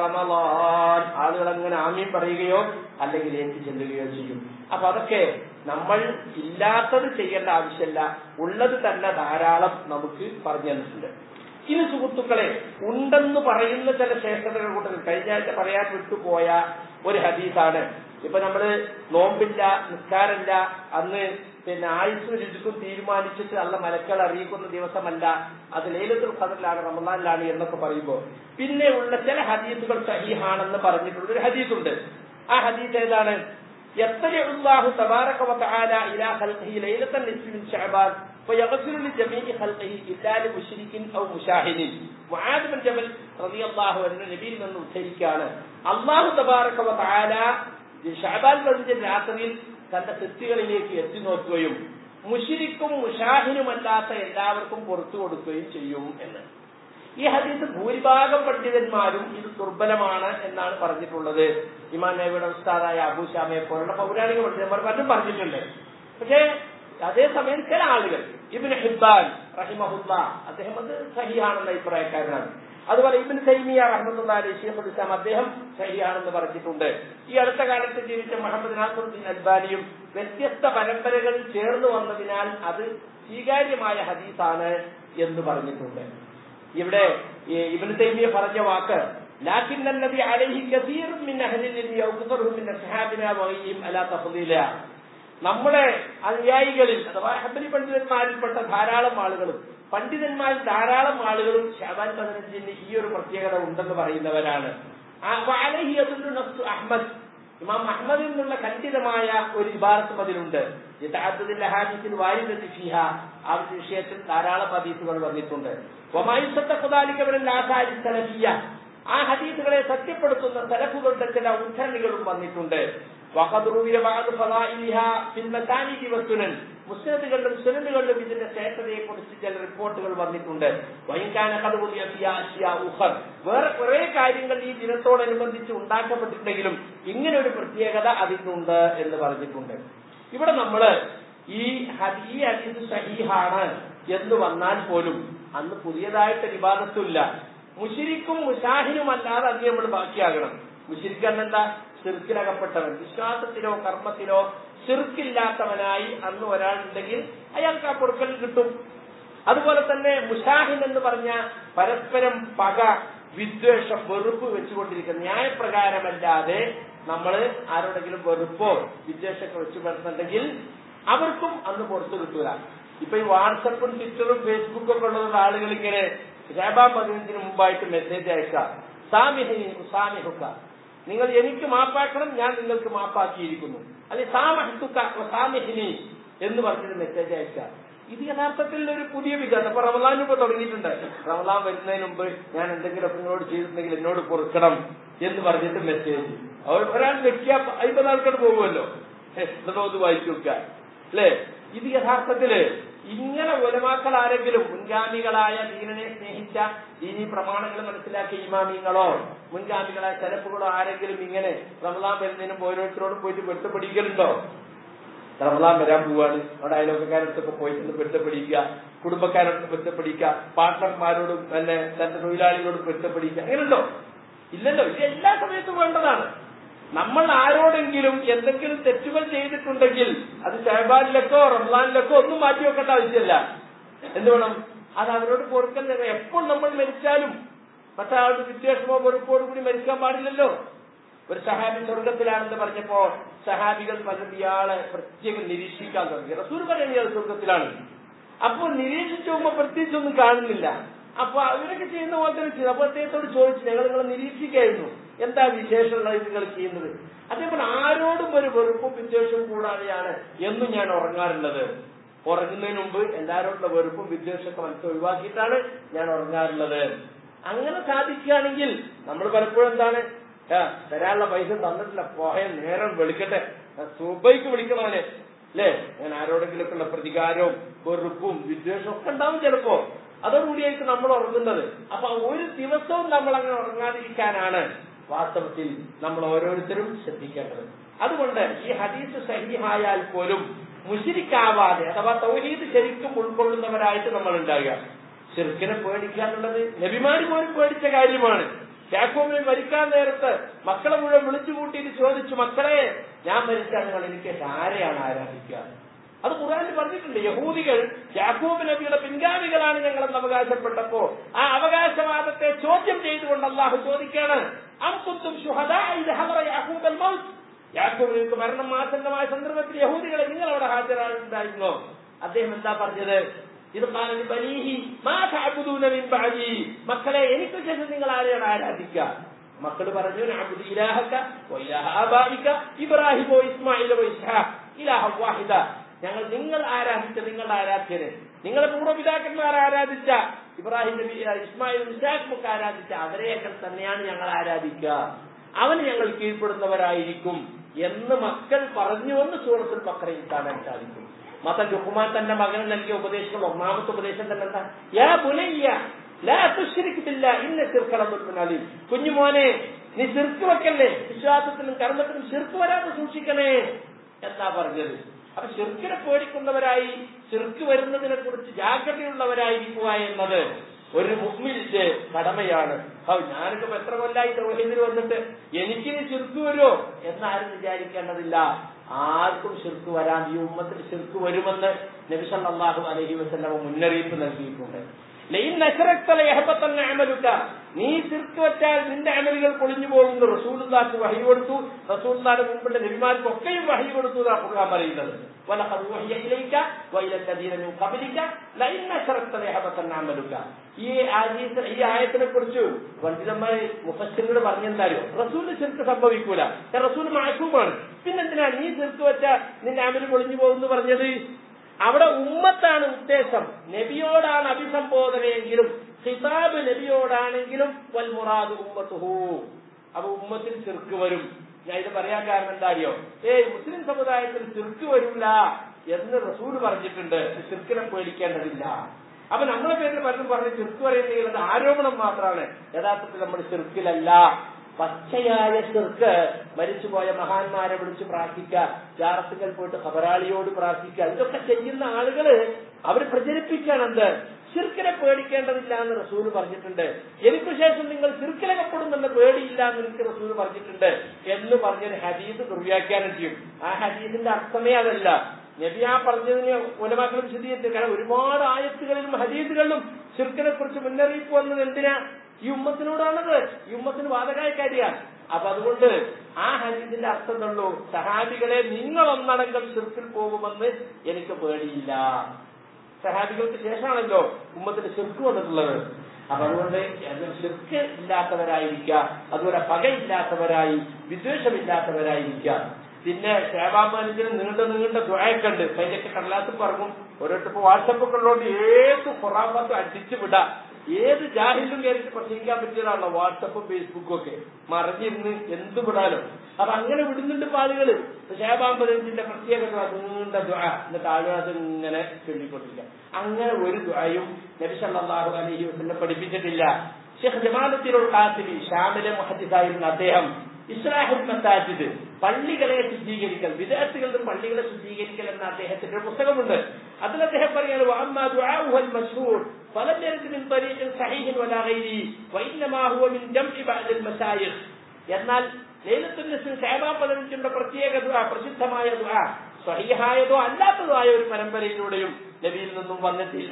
റമളാൻ ആളുകൾ അങ്ങനെ ആമീൻ പറയുകയോ അല്ലെങ്കിൽ ഏറ്റി ചെല്ലുകയോ ചെയ്യും അപ്പൊ അതൊക്കെ നമ്മൾ ഇല്ലാത്തത് ചെയ്യേണ്ട ആവശ്യമില്ല ഉള്ളത് തന്നെ ധാരാളം നമുക്ക് പറഞ്ഞു തന്നിട്ടുണ്ട് ഇനി സുഹൃത്തുക്കളെ ഉണ്ടെന്ന് പറയുന്ന ചില ശ്രേഷ്ഠതകൾ കൊണ്ട് കഴിഞ്ഞ ആഴ്ച പറയാൻ വിട്ടുപോയ ഒരു ഹദീസാണ് ഇപ്പൊ നമ്മള് നോമ്പില്ല നിസ്കാരമില്ല അന്ന് പിന്നെ ആയുസ് രുചിക്കും തീരുമാനിച്ചിട്ട് അല്ല മലക്കൾ അറിയിക്കുന്ന ദിവസമല്ല അത് ലേലത്തുൽ ഖദറിലാണ് റമദാനിലാണ് എന്നൊക്കെ പറയുമ്പോൾ പിന്നെ ഉള്ള ചില ഹദീസുകൾ സഹീഹാണെന്ന് പറഞ്ഞിട്ടുള്ള ഒരു ഹദീസുണ്ട് ആ ഹദീസ് ഏതാണ് يطلع الله تبارك وتعالى إلى خلقه ليلة النصف من شعبان فيغفر لجميع خلقه إلا لمشرك أو مشاهد معاذ بن جبل رضي الله عنه നബിയിൽ നിന്ന് ഉദ്ധരിക്കാണ് അള്ളാഹു തബാറക വതആല ഷഅബാൻ പതിന്റെ രാത്രിയിൽ തന്റെ തെറ്റുകളിലേക്ക് എത്തി നോക്കുകയും മുഷിരിക്കും മുഷാഹിനുമല്ലാത്ത എല്ലാവർക്കും പുറത്തു കൊടുക്കുകയും ചെയ്യും എന്ന് ഈ ഹദീസ് ഭൂരിഭാഗം പണ്ഡിതന്മാരും ഇത് ദുർബലമാണ് എന്നാണ് പറഞ്ഞിട്ടുള്ളത് ഇമാൻ നബിയുടെ ഉസ്താദായ അബൂഷാമയെ പോലുള്ള പൗരാണിക പണ്ഡിതന്മാർ പലരും പറഞ്ഞിട്ടുണ്ട് പക്ഷേ അതേസമയം ചില ആളുകൾ ഇബിൻ ഹിബാൻ റഹിമഹുല്ല അദ്ദേഹം അത് സഹിയാണെന്ന അഭിപ്രായക്കാരനാണ് അതുപോലെ ഇബിൻ സൈമിയ റഹ്മത്തുള്ള അലി ഷെയ്ഖുൽ ഇസ്ലാം അദ്ദേഹം സഹിയാണെന്ന് പറഞ്ഞിട്ടുണ്ട് ഈ അടുത്ത കാലത്ത് ജീവിച്ച മുഹമ്മദ് നാസറുദ്ദീൻ അൽബാനിയും വ്യത്യസ്ത പരമ്പരകൾ ചേർന്ന് വന്നതിനാൽ അത് സ്വീകാര്യമായ ഹദീസാണ് എന്ന് പറഞ്ഞിട്ടുണ്ട് ഇവിടെ ഇബിൻ തൈമിയ പറഞ്ഞ വാക്ക് لكن الذي عليه كثير من أهل العلم أكثرهم من أصحابنا وغيرهم على تفضيلها നമ്മുടെ അനുയായികളിൽ അഥവാ ഹബലി പണ്ഡിതന്മാരിൽപ്പെട്ട ധാരാളം ആളുകളും പണ്ഡിതന്മാരിൽ ധാരാളം ആളുകളും ഷാബാൻ പതിനഞ്ചിന് ഈ ഒരു പ്രത്യേകത ഉണ്ടെന്ന് പറയുന്നവരാണ് അഹമ്മദ് ഇമാം അഹമ്മദിൽ നിന്നുള്ള ഖണ്ഡിതമായ ഒരു ഇബാറത്തും അതിലുണ്ട് ഹാദിസിൽ വാരിദത്തി ഫിഹ ആ ഒരു വിഷയത്തിൽ ധാരാളം ഹദീസുകൾ വന്നിട്ടുണ്ട് ആ ഹദീസുകളെ സത്യപ്പെടുത്തുന്ന സലഫുകളുടെ ചില ഉദ്ധരണികളും വന്നിട്ടുണ്ട് മുസ്ലിമുകളിലും സുനലുകളിലും ഇതിന്റെ ശ്രേഷ്ഠതയെ കുറിച്ച് ചില റിപ്പോർട്ടുകൾ വന്നിട്ടുണ്ട് വേറെ കുറെ കാര്യങ്ങൾ ഈ ദിനത്തോടനുബന്ധിച്ച് ഉണ്ടാക്കപ്പെട്ടിട്ടുണ്ടെങ്കിലും ഇങ്ങനെ ഒരു പ്രത്യേകത അതിനുണ്ട് എന്ന് പറഞ്ഞിട്ടുണ്ട് ഇവിടെ നമ്മള് ഈ ഈ ഹദീസ് സഹീഹാണ് എന്ന് വന്നാൽ പോലും അന്ന് പുതിയതായിട്ട് വിവാദത്തില്ല മുഷിരിക്കും മുഷാഹിനും അല്ലാതെ അത് നമ്മൾ ബാക്കിയാകണം മുഷിരിക്കാൻ എന്താ ചെറുക്കിനകപ്പെട്ടവൻ വിശ്വാസത്തിലോ കർമ്മത്തിലോ ചെറുക്കില്ലാത്തവനായി അന്ന് ഒരാളുണ്ടെങ്കിൽ അയാൾക്ക് ആ പൊറുക്കൽ കിട്ടും അതുപോലെ തന്നെ മുഷാഹിൻ എന്ന് പറഞ്ഞ പരസ്പരം പക വിദ്വേഷം വെറുപ്പ് വെച്ചുകൊണ്ടിരിക്കുന്ന ന്യായപ്രകാരമല്ലാതെ നമ്മൾ ആരോടെങ്കിലും വെറുപ്പോ വിദ്വേഷമൊക്കെ വെച്ചു വരുന്നുണ്ടെങ്കിൽ അവർക്കും അന്ന് പുറത്തു കിട്ടുക ഇപ്പൊ ഈ വാട്സപ്പും ട്വിറ്ററും ഫേസ്ബുക്കും ഒക്കെ ഉള്ള ആളുകൾ ഇങ്ങനെ ഷാബാ പതിനഞ്ചിന് മുമ്പായിട്ട് മെസ്സേജ് അയക്കാം സാമിഹിനി സാമിഹുക്ക നിങ്ങൾ എനിക്ക് മാപ്പാക്കണം ഞാൻ നിങ്ങൾക്ക് മാപ്പാക്കിയിരിക്കുന്നു അല്ലെ സാമഹത്തുക്ക സാമിഹിനി എന്ന് പറഞ്ഞൊരു മെസ്സേജ് അയക്കാം ഇത് യഥാർത്ഥത്തിൽ ഒരു പുതിയ വികാസം അപ്പൊ റമദാൻ ഇപ്പൊ തുടങ്ങിയിട്ടുണ്ട് റമദാൻ വരുന്നതിന് മുമ്പ് ഞാൻ എന്തെങ്കിലുമൊക്കെ നിങ്ങളോട് ചെയ്തിട്ടുണ്ടെങ്കിൽ എന്നോട് പൊറുക്കണം എന്ന് പറഞ്ഞിട്ട് മെസ്സേജ് ഒരാൾ വെക്കുക അമ്പത് ആൾക്കാർ പോകുമല്ലോ എന്നിട്ടോ അത് വായിച്ചു വെക്കുക അല്ലേ ഇത് യഥാർത്ഥത്തില് ഇങ്ങനെ ഒലമാക്കൾ ആരെങ്കിലും മുൻഗാമികളായ ദീനനെ സ്നേഹിച്ച ദീനി പ്രമാണങ്ങൾ മനസ്സിലാക്കിയ ഇമാമിങ്ങളോ മുൻഗാമികളായ ചെലപ്പുകളോ ആരെങ്കിലും ഇങ്ങനെ റമദാൻ വരുന്നതിനും ഓരോരുത്തരോടും പോയിട്ട് വെട്ടുപിടിക്കലുണ്ടോ റമദാൻ വരാൻ പോവാണ് അവിടെ അയലോക്കക്കാരടുത്തൊക്കെ പോയിട്ട് പെട്ടപ്പിടിക്കുക കുടുംബക്കാരടുത്ത് പെട്ടപ്പിടിക്കുക പാർട്ട്ണർമാരോടും തന്നെ തന്റെ തൊഴിലാളികളോടും പെട്ടപ്പിടിക്കുക അങ്ങനെയുണ്ടോ ഇല്ലല്ലോ ഇത് എല്ലാ സമയത്തും വേണ്ടതാണ് നമ്മൾ ആരോടെങ്കിലും എന്തെങ്കിലും തെറ്റുകൾ ചെയ്തിട്ടുണ്ടെങ്കിൽ അത് ഷഹബാനിലേക്കോ റംസാനിലേക്കോ ഒന്നും മാറ്റി വെക്കേണ്ട ആവശ്യമില്ല എന്ത് വേണം അത് അവരോട് പൊറുക്കൽ എപ്പോൾ നമ്മൾ മരിച്ചാലും മറ്റൊരാളുടെ വിദ്വേഷമോ വെറുപ്പോടു കൂടി മരിക്കാൻ പാടില്ലല്ലോ ഒരു സഹാബി സ്വർഗത്തിലാണെന്ന് പറഞ്ഞപ്പോ സഹാബികൾ പലരും ഇയാളെ പ്രത്യേകം നിരീക്ഷിക്കാൻ തുടങ്ങി റസൂൽ പറയുന്നത് ഇയാൾ സ്വർഗത്തിലാണ് അപ്പോൾ നിരീക്ഷിച്ചു നോക്കുമ്പോ പ്രത്യേകിച്ച് ഒന്നും കാണുന്നില്ല അപ്പൊ അവരൊക്കെ ചെയ്യുന്ന പോലെ തന്നെ ചെയ്തു അപ്പൊ അദ്ദേഹത്തോട് ചോദിച്ചു ഞങ്ങൾ നിങ്ങളെ നിരീക്ഷിക്കായിരുന്നു എന്താ വിശേഷമുള്ളത് നിങ്ങൾ ചെയ്യുന്നത് അതേപോലെ ആരോടും ഒരു വെറുപ്പും വിദ്വേഷവും കൂടാതെയാണ് എന്നും ഞാൻ ഉറങ്ങാറുള്ളത് ഉറങ്ങുന്നതിന് മുമ്പ് എല്ലാവരോടുള്ള വെറുപ്പും വിദ്വേഷമൊക്കെ മനസ്സിൽ ഒഴിവാക്കിയിട്ടാണ് ഞാൻ ഉറങ്ങാറുള്ളത് അങ്ങനെ സാധിക്കുകയാണെങ്കിൽ നമ്മൾ പലപ്പോഴും എന്താണ് ആ, തരാനുള്ള പൈസ തന്നിട്ടില്ല പോയ നേരം വിളിക്കട്ടെ സുബൈക്ക് വിളിക്കണവനെ അല്ലേ ഞാൻ ആരോടെങ്കിലൊക്കെ ഉള്ള പ്രതികാരവും വെറുപ്പും വിദ്വേഷവും ഒക്കെ ഉണ്ടാവും ചിലപ്പോ അതോടുകൂടിയായിരിക്കും നമ്മൾ ഉറങ്ങുന്നത് അപ്പൊ ഒരു ദിവസവും നമ്മൾ അങ്ങനെ ഉറങ്ങാതിരിക്കാനാണ് വാസ്തവത്തിൽ നമ്മൾ ഓരോരുത്തരും ശ്രദ്ധിക്കേണ്ടത് അതുകൊണ്ട് ഈ ഹദീസ് സഹിഹായാൽ പോലും മുഷിരിക്കാവാതെ അഥവാ തൗഹീദ് ശരിക്കും ഉൾക്കൊള്ളുന്നവരായിട്ട് നമ്മൾ ഉണ്ടാകുക ചെറുക്കിനെ പേടിക്കുക എന്നുള്ളത് നബിമാര് പോലും പേടിച്ച കാര്യമാണ് യാക്കോബിനെ മരിക്കാൻ നേരത്ത് മക്കളെ മുഴുവൻ വിളിച്ചു കൂട്ടിയിട്ട് ചോദിച്ചു മക്കളെ ഞാൻ മരിച്ചാൽ നിങ്ങൾ എനിക്ക് ആരെയാണ് ആരാധിക്കുക അത് ഖുറാനിൽ പറഞ്ഞിട്ടുണ്ട് യഹൂദികൾ യാക്കൂബ് നബിയുടെ പിൻഗാമികളാണ് ഞങ്ങളെന്ന് അവകാശപ്പെട്ടപ്പോ ആ അവകാശവാദത്തെ ചോദ്യം ചെയ്തുകൊണ്ട് അള്ളാഹു ചോദിക്കാണ് അം കുന്തും ശുഹദാ ഇദ് ഹദറ യാക്കൂബൽ മൗത്ത് യാക്കൂബ് നബിക്ക് മരണം ആസന്നമായ സന്ദർഭത്തിൽ യഹൂദികളെ നിങ്ങൾ അവിടെ ഹാജരായിട്ടുണ്ടായിരുന്നോ അദ്ദേഹം എന്താ പറഞ്ഞത് ഇത് കാലി ബലീഹി മാ തഅബുദൂന മിൻ ബഅദി മക്കളെ എനിക്ക് ശേഷം നിങ്ങൾ ആരെയാണ് ആരാധിക്കുക മക്കൾ പറഞ്ഞു നഅബുദു ഇലാഹക വ ഇലാഹ ആബായിക ഇബ്രാഹിം വ ഇസ്മാഈൽ വ ഇസ്ഹാഖ് ഇലാഹ വാഹിദ ഞങ്ങൾ നിങ്ങൾ ആരാധിച്ച നിങ്ങളുടെ ആരാധ്യന് നിങ്ങളുടെ പൂർവ്വപിതാക്കന്മാർ ആരാധിച്ച ഇബ്രാഹിം നബി ഇസ്മായിൽ ഇസ്ഹാഖ് ആരാധിച്ച അവരെയൊക്കെ തന്നെയാണ് ഞങ്ങൾ ആരാധിക്കുക അവന് ഞങ്ങൾ കീഴ്പ്പെടുന്നവരായിരിക്കും എന്ന് മക്കൾ പറഞ്ഞുവെന്ന് സൂറത്തുൽ ബക്കറയിൽ കാണാൻ സാധിക്കും മത ലുഹ്മാൻ തന്റെ മകന് നൽകിയ ഉപദേശങ്ങൾ ഒന്നാമത്തെ ഉപദേശം തന്നെ എന്താ യാ ബുനയ്യ ലാ തുശ്രിക് ബില്ലാ ഇന്ന ശിർക്കല ദുൽമുൻ അലീം കുഞ്ഞുമോനെ നീ ശിർക്ക് വെക്കല്ലേ വിശ്വാസത്തിനും കർമ്മത്തിനും ശിർക്ക് വരാതെ സൂക്ഷിക്കണേ എന്നാ പറഞ്ഞത് അപ്പൊ ശിർക്കിനെ പേടിക്കുന്നവരായി ശിർക്ക് വരുന്നതിനെ കുറിച്ച് ജാഗ്രതയുള്ളവരായിരിക്കുക എന്നത് ഒരു മുഹ്മിന്റെ കടമയാണ് ഹൗ ഞാനൊക്കെ ഇപ്പൊ എത്ര കൊല്ലായി തൗഹീദിൽ വന്നിട്ട് എനിക്കിനി ശിർക്ക് വരുമോ എന്നാരും വിചാരിക്കേണ്ടതില്ല ആർക്കും ശിർക്ക് വരാം ഈ ഉമ്മത്തിൽ ശിർക്ക് വരുമെന്ന് നബി സല്ലല്ലാഹു അലൈഹി വസല്ലമ മുന്നറിയിപ്പ് നൽകിയിട്ടുണ്ട് ലൈൻ നശറക്തല യഹബത്തന്ന അമലുക നീ ശിർക്ക് വെച്ചാൽ നിന്റെ അമലുകൾ പൊളിഞ്ഞു പോകുന്നു റസൂലുള്ളാഹിക്ക് വഹി കൊടുത്തു റസൂലുള്ളാഹിന്റെ മുമ്പുള്ള നബിമാർക്ക് ഒക്കെയും വഹി കൊടുത്തു എന്നാ ഖുർആൻ പറയുന്നത് വലഖദ് വഹിയ ഇലൈക വഇല الذين من قبلك ലൈൻ നശറക്തല യഹബത്തന്ന അമലുക ഈ ആയത്ത് ഈ ആയത്തിനെ കുറിച്ച് പണ്ഡിതന്മാർ മുഫസ്സിനോട് പറഞ്ഞെന്താരോ റസൂൽ ശിർക്ക് സംഭവിക്കൂല റസൂൽ മാസൂമാണ് പിന്നെന്തിനാ നീ ശിർക്ക് വെച്ച നിന്റെ അമല് പൊളിഞ്ഞു പോകുന്നു പറഞ്ഞത് അവിടെ ഉമ്മത്താണ് ഉദ്ദേശം നബിയോടാണ് അഭിസംബോധനയെങ്കിലും ഖിതാബ് നബിയോടാണെങ്കിലും വൽ മുറാദ് ഉമ്മത്തുഹു അപ്പൊ ഉമ്മത്തിൽ ചെറുക്ക് വരും ഞാൻ ഇത് പറയാൻ കാരണം എന്താ അറിയോ ഏയ് മുസ്ലിം സമുദായത്തിൽ ചെറുക്ക് വരില്ല എന്ന് റസൂൽ പറഞ്ഞിട്ടുണ്ട് ചെറുക്കിനെ പേടിക്കേണ്ടതില്ല അപ്പൊ നമ്മളെ പേരിൽ പലരും പറഞ്ഞ് ചെറുക്ക് പറയുന്നെങ്കിൽ അത് ആരോപണം മാത്രമാണ് യഥാർത്ഥത്തിൽ നമ്മൾ ചെറുക്കിലല്ല പച്ചയായ ചെറുക്ക് മരിച്ചുപോയ മഹാന്മാരെ വിളിച്ച് പ്രാർത്ഥിക്കുക ജാറത്തുകൾ പോയിട്ട് ഖബറാളിയോട് പ്രാർത്ഥിക്കുക ഇതൊക്കെ ചെയ്യുന്ന ആളുകള് അവർ പ്രചരിപ്പിക്കുകയാണ് എന്ത് ശിർക്കിനെ പേടിക്കേണ്ടതില്ല എന്ന് റസൂൽ പറഞ്ഞിട്ടുണ്ട് എനിക്ക് ശേഷം നിങ്ങൾ ശിർക്കിലകപ്പെടുമെന്ന പേടിയില്ല എന്ന് എനിക്ക് റസൂൽ പറഞ്ഞിട്ടുണ്ട് എന്ന് പറഞ്ഞൊരു ഹദീസ് ദുർവ്യാഖ്യാനം ചെയ്യും ആ ഹദീസിന്റെ അർത്ഥമേ അതല്ല നബി ആ പറഞ്ഞതിന് ഉലമാക്കൾ വിശദീകരിച്ചു കാരണം ഒരുപാട് ആയത്തുകളിലും ഹദീസുകളിലും ശിർക്കിനെ കുറിച്ച് മുന്നറിയിപ്പ് വന്നത് എന്തിനാ ഈ ഉമ്മത്തിനോടാണത് ഈ ഉമ്മത്തിന് വാദകായ കാര്യമാണ് അപ്പൊ അതുകൊണ്ട് ആ ഹദീസിന്റെ അർത്ഥം എന്നുള്ളൂ സഹാബികളെ നിങ്ങൾ ഒന്നടങ്കം ശിർക്കിൽ പോകുമെന്ന് എനിക്ക് പേടിയില്ല സഹാബികൾക്ക് ശേഷമാണല്ലോ ഉമ്മത്തിന് ശിർക്ക് വന്നിട്ടുള്ളത് അപ്പൊ അതുകൊണ്ട് ശിർക്ക് ഇല്ലാത്തവരായിരിക്കുക അതുപോലെ പകയില്ലാത്തവരായി വിദ്വേഷമില്ലാത്തവരായിരിക്കുക പിന്നെ ഷേബാമാനിച്ചിന് നീണ്ട നീണ്ട ദ്വയൊക്കെ ഉണ്ട് അതിന്റെയൊക്കെ കടലാത്ത് പറങ്ങും ഓരോരുത്തർ വാട്സപ്പ് ഒക്കെ ഉള്ളതുകൊണ്ട് ഏത് ഹൊറാമത്തും അടിച്ചു വിടാം ഏത് ജാഹിലും കയറിയിട്ട് പ്രസംഗിക്കാൻ പറ്റിയതാണല്ലോ വാട്സപ്പും ഫേസ്ബുക്കും ഒക്കെ മറിഞ്ഞിരുന്ന് എന്ത് വിടാനും അപ്പൊ അങ്ങനെ വിടുന്നുണ്ട് ഇപ്പൊ ആളുകള് ഷേബാമ്പതിന്റെ പ്രത്യേകത നീണ്ട ദ്വ എന്നിട്ട് ആളുകൾ അത് ഇങ്ങനെ ചൊല്ലിക്കൊണ്ടിരിക്കുക അങ്ങനെ ഒരു ദ്വയും നബി സല്ലല്ലാഹു അലൈഹി വസല്ലം പഠിപ്പിച്ചിട്ടില്ല ഷെയ്ഖ് ജമാലത്തിലുള്ള ഖാസിബി ഷാമിലെ മുഹദ്ദിസായിരുന്ന അദ്ദേഹം ഇസ്ലാഹുൽ മസാജിദ് പള്ളികളെ ശുദ്ധീകരിക്കൽ വിദ്യാർത്ഥികളുടെ പള്ളികളെ ശുദ്ധീകരിക്കൽ എന്ന അദ്ദേഹത്തിന്റെ ഒരു പുസ്തകമുണ്ട് അതിൽ അദ്ദേഹം പറയുന്നത് وأما دعاؤها المشهور فلم يرد من طريق صحيح ولا غيره وإنما هو من جمع بعض المشايخ എന്നാൽ ലൈലത്തുൽ നിസ്ഫിൽ ഷഹബാൻ പതിനഞ്ചിന്റെ പ്രത്യേക ദുആ പ്രസിദ്ധമായ ദുആ സ്വഹീഹായതോ അല്ലാത്തതോ ആയ ഒരു പരമ്പരയിലൂടെയും നബിയിൽ നിന്നും വന്നിട്ടില്ല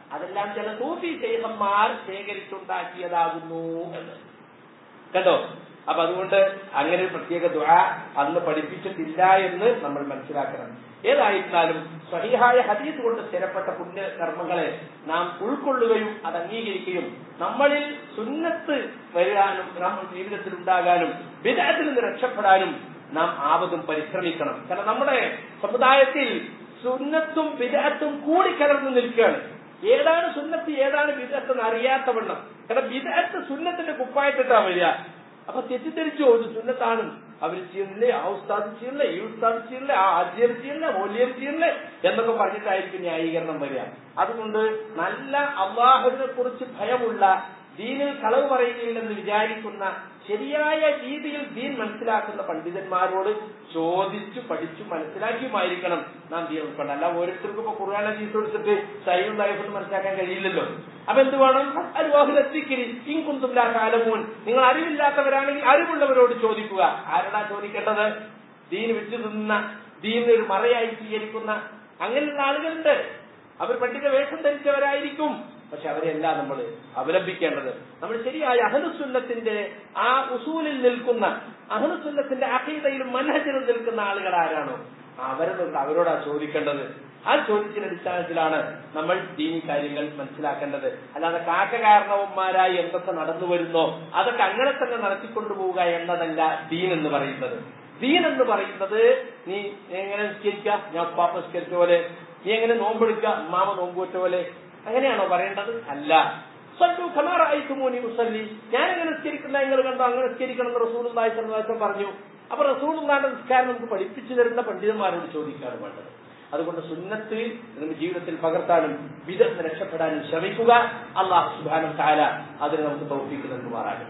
അതെല്ലാം ചില സൂഫി ശൈഖന്മാർ ശേഖരിച്ചുണ്ടാക്കിയതാകുന്നു എന്ന് കേട്ടോ അപ്പൊ അതുകൊണ്ട് അങ്ങനെ ഒരു പ്രത്യേക ദുആ അന്ന് പഠിപ്പിച്ചിട്ടില്ല എന്ന് നമ്മൾ മനസ്സിലാക്കണം ഏതായിരുന്നാലും സഹിഹായ ഹദീസ് കൊണ്ട് സ്ഥിരപ്പെട്ട പുണ്യകർമ്മങ്ങളെ നാം ഉൾക്കൊള്ളുകയും അത് അംഗീകരിക്കുകയും നമ്മളിൽ സുന്നത്ത് വരാനും നമ്മുടെ ജീവിതത്തിൽ ഉണ്ടാകാനും വിദഗ്ധത്തിൽ നിന്ന് രക്ഷപ്പെടാനും നാം ആവതും പരിശ്രമിക്കണം കാരണം നമ്മുടെ സമുദായത്തിൽ സുന്നത്തും വിദഗ്ധത്തും കൂടിക്കലർന്നു നിൽക്കുകയാണ് ഏതാണ് സുന്നത്ത് ഏതാണ് വിദഗ്ധത്ത് എന്ന് അറിയാത്തവണ്ണം കാരണം വിദഗ്ധത്ത് സുന്നത്തിന്റെ കുപ്പായിട്ടിട്ടാ വരിക അപ്പൊ തെറ്റിദ്ധരിച്ചു ഇത് സുന്നത്താണ് അവർ ചെയ്യുന്നില്ലേ ആ ഉസ്താദ് ചെയ്യണില്ലേ ഈ ഉസ്താദ് ചെയ്യണില്ലേ ആ ആദ്യം ചെയ്യണില്ലേ മൂല്യം ചെയ്യണില്ലേ എന്നൊക്കെ പറഞ്ഞിട്ടായിരിക്കും ന്യായീകരണം വരിക അതുകൊണ്ട് നല്ല അള്ളാഹുവിനെ കുറിച്ച് ഭയമുള്ള ദീനിൽ കളവ് പറയുകയില്ലെന്ന് വിചാരിക്കുന്ന ശരിയായ രീതിയിൽ ദീൻ മനസ്സിലാക്കുന്ന പണ്ഡിതന്മാരോട് ചോദിച്ചു പഠിച്ചു മനസ്സിലാക്കിയുമായിരിക്കണം നാം ദീൻ ഉൾക്കൊണ്ട അല്ല ഓരോരുത്തർക്കും ഇപ്പൊ ഖുർആാന ചീസ് കൊടുത്തിട്ട് സൈവും ലൈഫും മനസ്സിലാക്കാൻ കഴിയില്ലല്ലോ അപ്പൊ എന്ത് വേണം അനുവാഹിലെത്തിക്കരി ഇൻകുന്തുമില്ലാ കാലമൂൻ നിങ്ങൾ അറിവില്ലാത്തവരാണെങ്കിൽ അറിവുള്ളവരോട് ചോദിക്കുക ആരടാ ചോദിക്കേണ്ടത് ദീൻ വിട്ടു തിന്ന ദീൻ ഒരു മറയായി സ്വീകരിക്കുന്ന അങ്ങനെയുള്ള ആളുകളുണ്ട് അവർ പണ്ഡിത വേഷം ധരിച്ചവരായിരിക്കും പക്ഷെ അവരെല്ലാം നമ്മൾ അവലംബിക്കേണ്ടത് നമ്മൾ ശരിയായ അഹനുസുന്നത്തിന്റെ ആ ഉസൂലിൽ നിൽക്കുന്ന അഹനുസുന്നത്തിന്റെ അഖീദയിലും മനഹജിലും നിൽക്കുന്ന ആളുകൾ ആരാണോ അവരെ നിന്ന് അവരോടാ ചോദിക്കേണ്ടത് ആ ചോദ്യത്തിന്റെ അടിസ്ഥാനത്തിലാണ് നമ്മൾ ദീനി കാര്യങ്ങൾ മനസ്സിലാക്കേണ്ടത് അല്ലാതെ കാക്കകാരണവന്മാരായി എന്തൊക്കെ നടന്നു വരുന്നോ അതൊക്കെ അങ്ങനെ തന്നെ നടത്തിക്കൊണ്ടുപോവുക എന്നതല്ല ദീൻ എന്ന് പറയുന്നത് ദീൻ എന്ന് പറയുന്നത് നീ എങ്ങനെ നിസ്കരിക്കുക ഞാൻ ഉപ്പാപ്പ നിസ്കരിച്ച പോലെ നീ എങ്ങനെ നോമ്പെടുക്കുക മാമ നോമ്പ് വെച്ച പോലെ അങ്ങനെയാണോ പറയേണ്ടത് അല്ല സല്ലു ഖമാറായിക്കുമോനി മുസല്ലി ഞാൻ എങ്ങനെ നിസ്കരിക്കുന്ന നിങ്ങൾ കണ്ടോ അങ്ങനെ നിസ്കരിക്കണം എന്ന് റസൂൽ സല്ലാസം പറഞ്ഞു അപ്പൊ റസൂൽ നിസ്കാരം നമുക്ക് പഠിപ്പിച്ചു തരുന്ന പണ്ഡിതന്മാരോട് ചോദിക്കാണ് വേണ്ടത് അതുകൊണ്ട് സുന്നത്ത് നമ്മുടെ ജീവിതത്തിൽ പകർത്താനും വിദഗ്ധ രക്ഷപ്പെടാനും ശ്രമിക്കുക അള്ളാഹു സുബാനം താല അതിന് നമുക്ക് തോൽപ്പിക്ക് നൽകുമാറാകും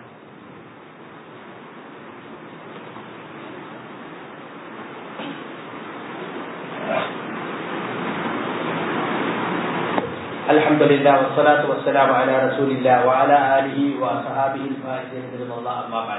الحمد لله والصلاة والسلام على رسول الله وعلى آله وصحابه الفائزين برضا الله أما بعد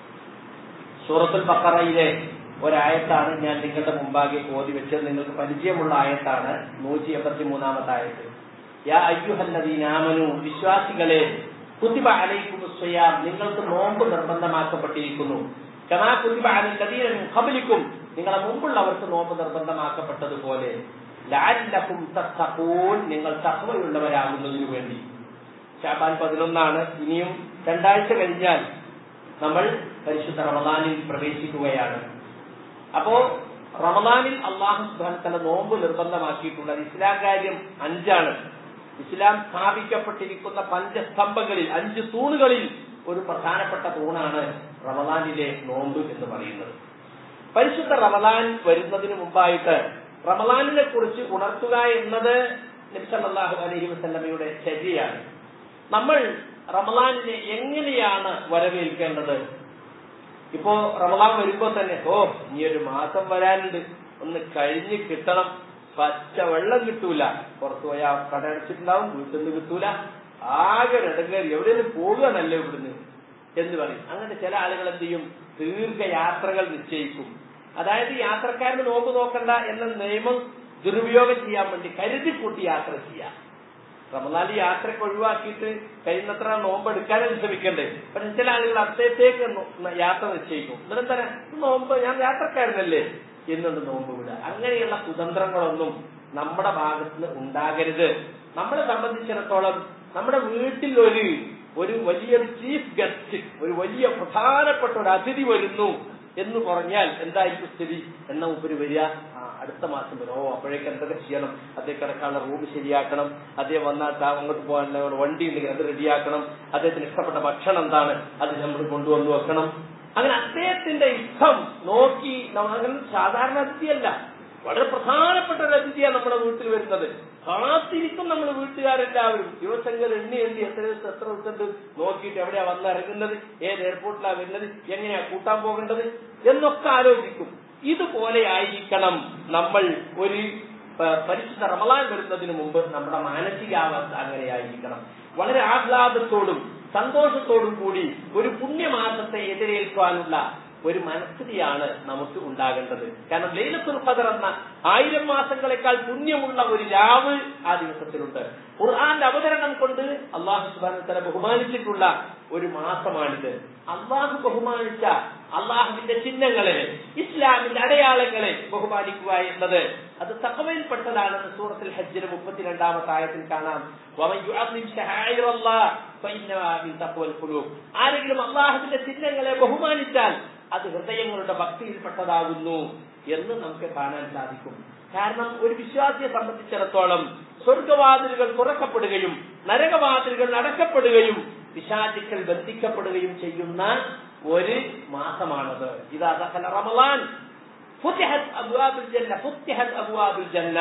സൂറത്തുൽ ബക്കറയിലെ ഒരായത്താണ് ഞാൻ നിങ്ങളുടെ മുമ്പാകെ ഓതി വെച്ചത് നിങ്ങൾക്ക് പരിചയമുള്ള ആയത്താണ് നൂറ്റി എൺപത്തി മൂന്നാമത്തെ ആയത്ത് യാ അയ്യുഹല്ലദീനാമനു വിശ്വാസികളെ കുത്തിബ അലൈക്കും സ്വയാം നിങ്ങൾക്ക് നോമ്പ് നിർബന്ധമാക്കപ്പെട്ടിരിക്കുന്നു കമാ കുത്തിബ അലല്ലദീന ഖബലിക്കും നിങ്ങളെ മുമ്പുള്ളവർക്ക് നോമ്പ് നിർബന്ധമാക്കപ്പെട്ടതുപോലെ ലാലക്കും തത്തഖൂൻ നിങ്ങൾ തഖ്വയുള്ളവരാകുന്നതിനു വേണ്ടി ഷാബാൻ പതിനൊന്നാണ് ഇനിയും രണ്ടാഴ്ച കഴിഞ്ഞാൽ നമ്മൾ പരിശുദ്ധ റമദാനിൽ പ്രവേശിക്കുകയാണ് അപ്പോ റമദാനിൽ അള്ളാഹു സുബാനത്തല നോമ്പ് നിർബന്ധമാക്കിയിട്ടുള്ളത് ഇസ്ലാം കാര്യം അഞ്ചാണ് ഇസ്ലാം സ്ഥാപിക്കപ്പെട്ടിരിക്കുന്ന പഞ്ചസ്തംഭങ്ങളിൽ അഞ്ച് തൂണുകളിൽ ഒരു പ്രധാനപ്പെട്ട തൂണാണ് റമദാനിലെ നോമ്പ് എന്ന് പറയുന്നത് പരിശുദ്ധ റമദാൻ വരുന്നതിന് മുമ്പായിട്ട് റമദാനിനെ കുറിച്ച് ഉണർത്തുക എന്നത് നബ്സല്ലാഹു അലഹി വസ്ലമയുടെ ചര്യയാണ് നമ്മൾ റമദാനിനെ എങ്ങനെയാണ് വരവേൽക്കേണ്ടത് ഇപ്പോ റമദാൻ വരുമ്പോ തന്നെ ഓ ഇനി ഒരു മാസം വരാനുണ്ട് ഒന്ന് കഴിഞ്ഞ് കിട്ടണം പച്ച വെള്ളം കിട്ടൂല പുറത്തു പോയാൽ കട അടച്ചിട്ടുണ്ടാവും വീട്ടിൽ നിന്ന് കിട്ടൂല ആകെ ഇടങ്ങേറി എവിടെയെങ്കിലും പോകുകയാണല്ലോ ഇവിടുന്ന് എന്ന് പറയും അങ്ങനെ ചില ആളുകൾ എന്ത് ചെയ്യും ദീർഘയാത്രകൾ നിശ്ചയിക്കും അതായത് യാത്രക്കാരന് നോമ്പ് നോക്കണ്ട എന്ന നിയമം ദുരുപയോഗം ചെയ്യാൻ വേണ്ടി കരുതി കൂട്ടി യാത്ര ചെയ്യാം റമദാലി യാത്രയ്ക്ക് ഒഴിവാക്കിയിട്ട് കഴിയുന്നത്ര നോമ്പ് എടുക്കാനും ശ്രമിക്കണ്ടേ പക്ഷെ ചില ആളുകൾ അത്തേക്ക് യാത്ര നിശ്ചയിക്കും എന്നിട്ട് നോമ്പ് ഞാൻ യാത്രക്കാരനല്ലേ എന്നുണ്ട് നോമ്പ് വിടുക അങ്ങനെയുള്ള കുതന്ത്രങ്ങളൊന്നും നമ്മുടെ ഭാഗത്ത് നിന്ന് ഉണ്ടാകരുത് നമ്മളെ സംബന്ധിച്ചിടത്തോളം നമ്മുടെ വീട്ടിൽ ഒരു ഒരു വലിയൊരു ചീഫ് ഗസ്റ്റ് ഒരു വലിയ പ്രധാനപ്പെട്ട ഒരു അതിഥി വരുന്നു എന്ന് പറഞ്ഞാൽ എന്തായിരിക്കും സ്ഥിതി എന്ന മുപ്പര് വരിക ആ അടുത്ത മാസം വരും ഓ അപ്പോഴേക്ക് എന്തൊക്കെ ചെയ്യണം അതേ കിടക്കാനുള്ള റൂം ശരിയാക്കണം അതേ വന്നാൽ അങ്ങോട്ട് പോകാനുള്ള വണ്ടി ഉണ്ടെങ്കിൽ അത് റെഡിയാക്കണം അദ്ദേഹത്തിന് ഇഷ്ടപ്പെട്ട ഭക്ഷണം എന്താണ് അത് നമ്മൾ കൊണ്ടുവന്ന് വെക്കണം അങ്ങനെ അദ്ദേഹത്തിന്റെ ഇഷ്ടം നോക്കി അങ്ങനെ സാധാരണ അതിഥിയല്ല വളരെ പ്രധാനപ്പെട്ട ഒരു അതിഥിയാണ് നമ്മുടെ വീട്ടിൽ വരുന്നത് കാത്തിരിക്കും നമ്മൾ വീട്ടുകാരെല്ലാവരും ദിവസങ്ങൾ എണ്ണി എണ്ണി എത്ര ദിവസം എത്ര ദിവസമുണ്ട് നോക്കിയിട്ട് എവിടെയാ വന്നിറങ്ങുന്നത് ഏത് എയർപോർട്ടിലാ വരുന്നത് എങ്ങനെയാ കൂട്ടാൻ പോകേണ്ടത് എന്നൊക്കെ ആലോചിക്കും ഇതുപോലെ ആയിരിക്കണം നമ്മൾ ഒരു പരിശുദ്ധ റമലാൻ വരുന്നതിന് മുമ്പ് നമ്മുടെ മാനസികാവസ്ഥ അങ്ങനെയായിരിക്കണം വളരെ ആഹ്ലാദത്തോടും സന്തോഷത്തോടും കൂടി ഒരു പുണ്യമാസത്തെ എതിരേൽക്കാനുള്ള ഒരു മനസ്ഥിതിയാണ് നമുക്ക് ഉണ്ടാകേണ്ടത് കാരണം ലൈലത്തുൽ ഖദർ എന്ന ആയിരം മാസങ്ങളെക്കാൾ പുണ്യമുള്ള ഒരു രാവ് ആ ദിവസത്തിലുണ്ട് ഖുർആന്റെ അവതരണം കൊണ്ട് അള്ളാഹു സുബാന ബഹുമാനിച്ചിട്ടുള്ള ഒരു മാസമാണിത് അള്ളാഹു ബഹുമാനിച്ച അള്ളാഹുവിന്റെ ചിഹ്നങ്ങളെ ഇസ്ലാമിന്റെ അടയാളങ്ങളെ ബഹുമാനിക്കുക എന്നത് അത് തക്കവയിൽപ്പെട്ടതാണെന്ന് സൂറത്തിൽ ഹജ്ജിന് മുപ്പത്തിരണ്ടാമത്തെ ആയത്തിൽ കാണാം وَمَنْ يُعَظِّمْ شَعَائِرَ اللَّهِ فَإِنَّهَا مِنْ تَقْوَى الْقُلُوبِ ആരെങ്കിലും അള്ളാഹുവിന്റെ ചിഹ്നങ്ങളെ ബഹുമാനിച്ചാൽ അത് ഹൃദയങ്ങളുടെ ഭക്തിയിൽപ്പെട്ടതാകുന്നു എന്ന് നമുക്ക് കാണാൻ സാധിക്കും കാരണം ഒരു വിശ്വാസിയെ സംബന്ധിച്ചിടത്തോളം സ്വർഗവാതിലുകൾ തുറക്കപ്പെടുകയും നരകവാതിലുകൾ അടക്കപ്പെടുകയും പിശാചുക്കൾ ബന്ധിക്കപ്പെടുകയും ചെയ്യുന്ന ഒരു മാസമാണത് ഇതാ ദഖല റമളാൻ ഫുത്തിഹത് അബ്വാബുൽ ജന്ന ഫുത്തിഹത് അബ്വാബുൽ ജന്ന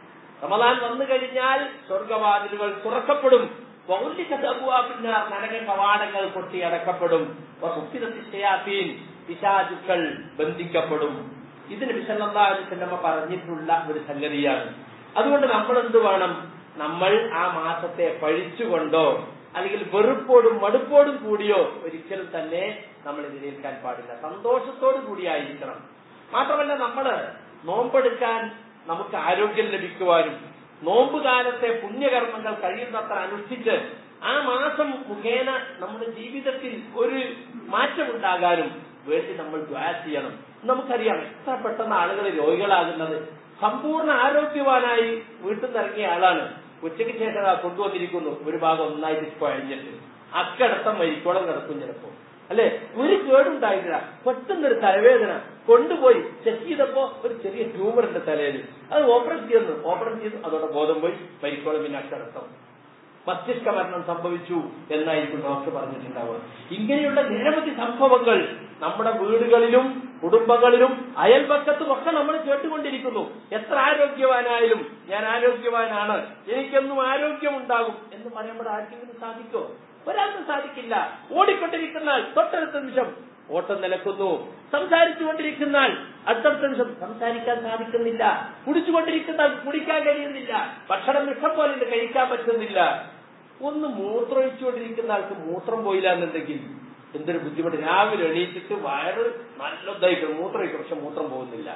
റമളാൻ വന്നു കഴിഞ്ഞാൽ സ്വർഗവാതിലുകൾ തുറക്കപ്പെടും വൗല്ലിക്കത്ത് അബ്വാബുൽ നാർ നരക കവാടങ്ങൾ കൊട്ടി അടക്കപ്പെടും വസുഫിദത്തി ശയാത്തീൻ പിശാചുക്കൾ ബന്ധിക്കപ്പെടും ഇതിന് വിശല്ലാഹുസല്ലമ്മ പറഞ്ഞിട്ടുള്ള ഒരു സംഗതിയാണ് അതുകൊണ്ട് നമ്മൾ എന്ത് വേണം നമ്മൾ ആ മാസത്തെ പഴിച്ചുകൊണ്ടോ അല്ലെങ്കിൽ വെറുപ്പോടും മടുപ്പോടും കൂടിയോ ഒരിക്കലും തന്നെ നമ്മൾ ഇതിലേൽക്കാൻ പാടില്ല സന്തോഷത്തോടു കൂടിയായിരിക്കണം മാത്രമല്ല നമ്മള് നോമ്പെടുക്കാൻ നമുക്ക് ആരോഗ്യം ലഭിക്കുവാനും നോമ്പുകാലത്തെ പുണ്യകർമ്മങ്ങൾ കഴിയുന്നത്ര അനുഷ്ഠിച്ച് ആ മാസം മുഖേന നമ്മുടെ ജീവിതത്തിൽ ഒരു മാറ്റമുണ്ടാകാനും വേണ്ടി നമ്മൾ ദ്വാ ചെയ്യണം നമുക്കറിയാം എത്ര പെട്ടെന്ന് ആളുകൾ രോഗികളാകുന്നത് സമ്പൂർണ്ണ ആരോഗ്യവാനായി വീട്ടിൽ നിന്ന് ഇറങ്ങിയ ആളാണ് ഉച്ചയ്ക്ക് ശേഷം ആ കൊണ്ടുവന്നിരിക്കുന്നു ഒരു ഭാഗം ഒന്നായിട്ട് കുഴഞ്ഞിട്ട് അക്കടത്തം മരിക്കോളം കിടക്കും ചിലപ്പോ അല്ലെ ഒരു കേടുണ്ടായിട്ടില്ല പെട്ടെന്നൊരു തലവേദന കൊണ്ടുപോയി ചെക്ക് ചെയ്തപ്പോ ഒരു ചെറിയ ട്യൂമർ ഉണ്ട് തലയിൽ അത് ഓപ്പറേറ്റ് ചെയ്യുന്നു ഓപ്പറേറ്റ് ചെയ്തു അതോടെ ബോധം പോയി മരിക്കോളം പിന്നെ അക്കടത്തം മസ്തിഷ്ക മരണം സംഭവിച്ചു എന്നായിരിക്കും ഡോക്ടർ പറഞ്ഞിട്ടുണ്ടാവുക ഇങ്ങനെയുള്ള നിരവധി സംഭവങ്ങൾ നമ്മുടെ വീടുകളിലും കുടുംബങ്ങളിലും അയൽപക്കത്തും ഒക്കെ നമ്മൾ കേട്ടുകൊണ്ടിരിക്കുന്നു എത്ര ആരോഗ്യവാനായാലും ഞാൻ ആരോഗ്യവാനാണ് എനിക്കെന്നും ആരോഗ്യമുണ്ടാകും എന്ന് പറയുമ്പോൾ ആർക്കെങ്കിലും സാധിക്കോ ഒരാൾക്കും സാധിക്കില്ല ഓടിക്കൊണ്ടിരിക്കുന്നാൽ തൊട്ടടുത്ത നിമിഷം ഓട്ടം നിലക്കുന്നു സംസാരിച്ചുകൊണ്ടിരിക്കുന്നാൽ അടുത്തടുത്ത നിമിഷം സംസാരിക്കാൻ സാധിക്കുന്നില്ല കുടിച്ചുകൊണ്ടിരിക്കുന്നാൽ കുടിക്കാൻ കഴിയുന്നില്ല ഭക്ഷണം ഇഷ്ടം പോലെ ഉണ്ട് കഴിക്കാൻ പറ്റുന്നില്ല ഒന്ന് മൂത്രമൊഴിച്ചുകൊണ്ടിരിക്കുന്ന ആൾക്ക് മൂത്രം പോയില്ല എന്നുണ്ടെങ്കിൽ എന്തൊരു ബുദ്ധിമുട്ട് രാവിലെ എണീറ്റിട്ട് വയറ് നല്ലതായിരിക്കും മൂത്രമൊഴിക്കും പക്ഷെ മൂത്രം പോകുന്നില്ല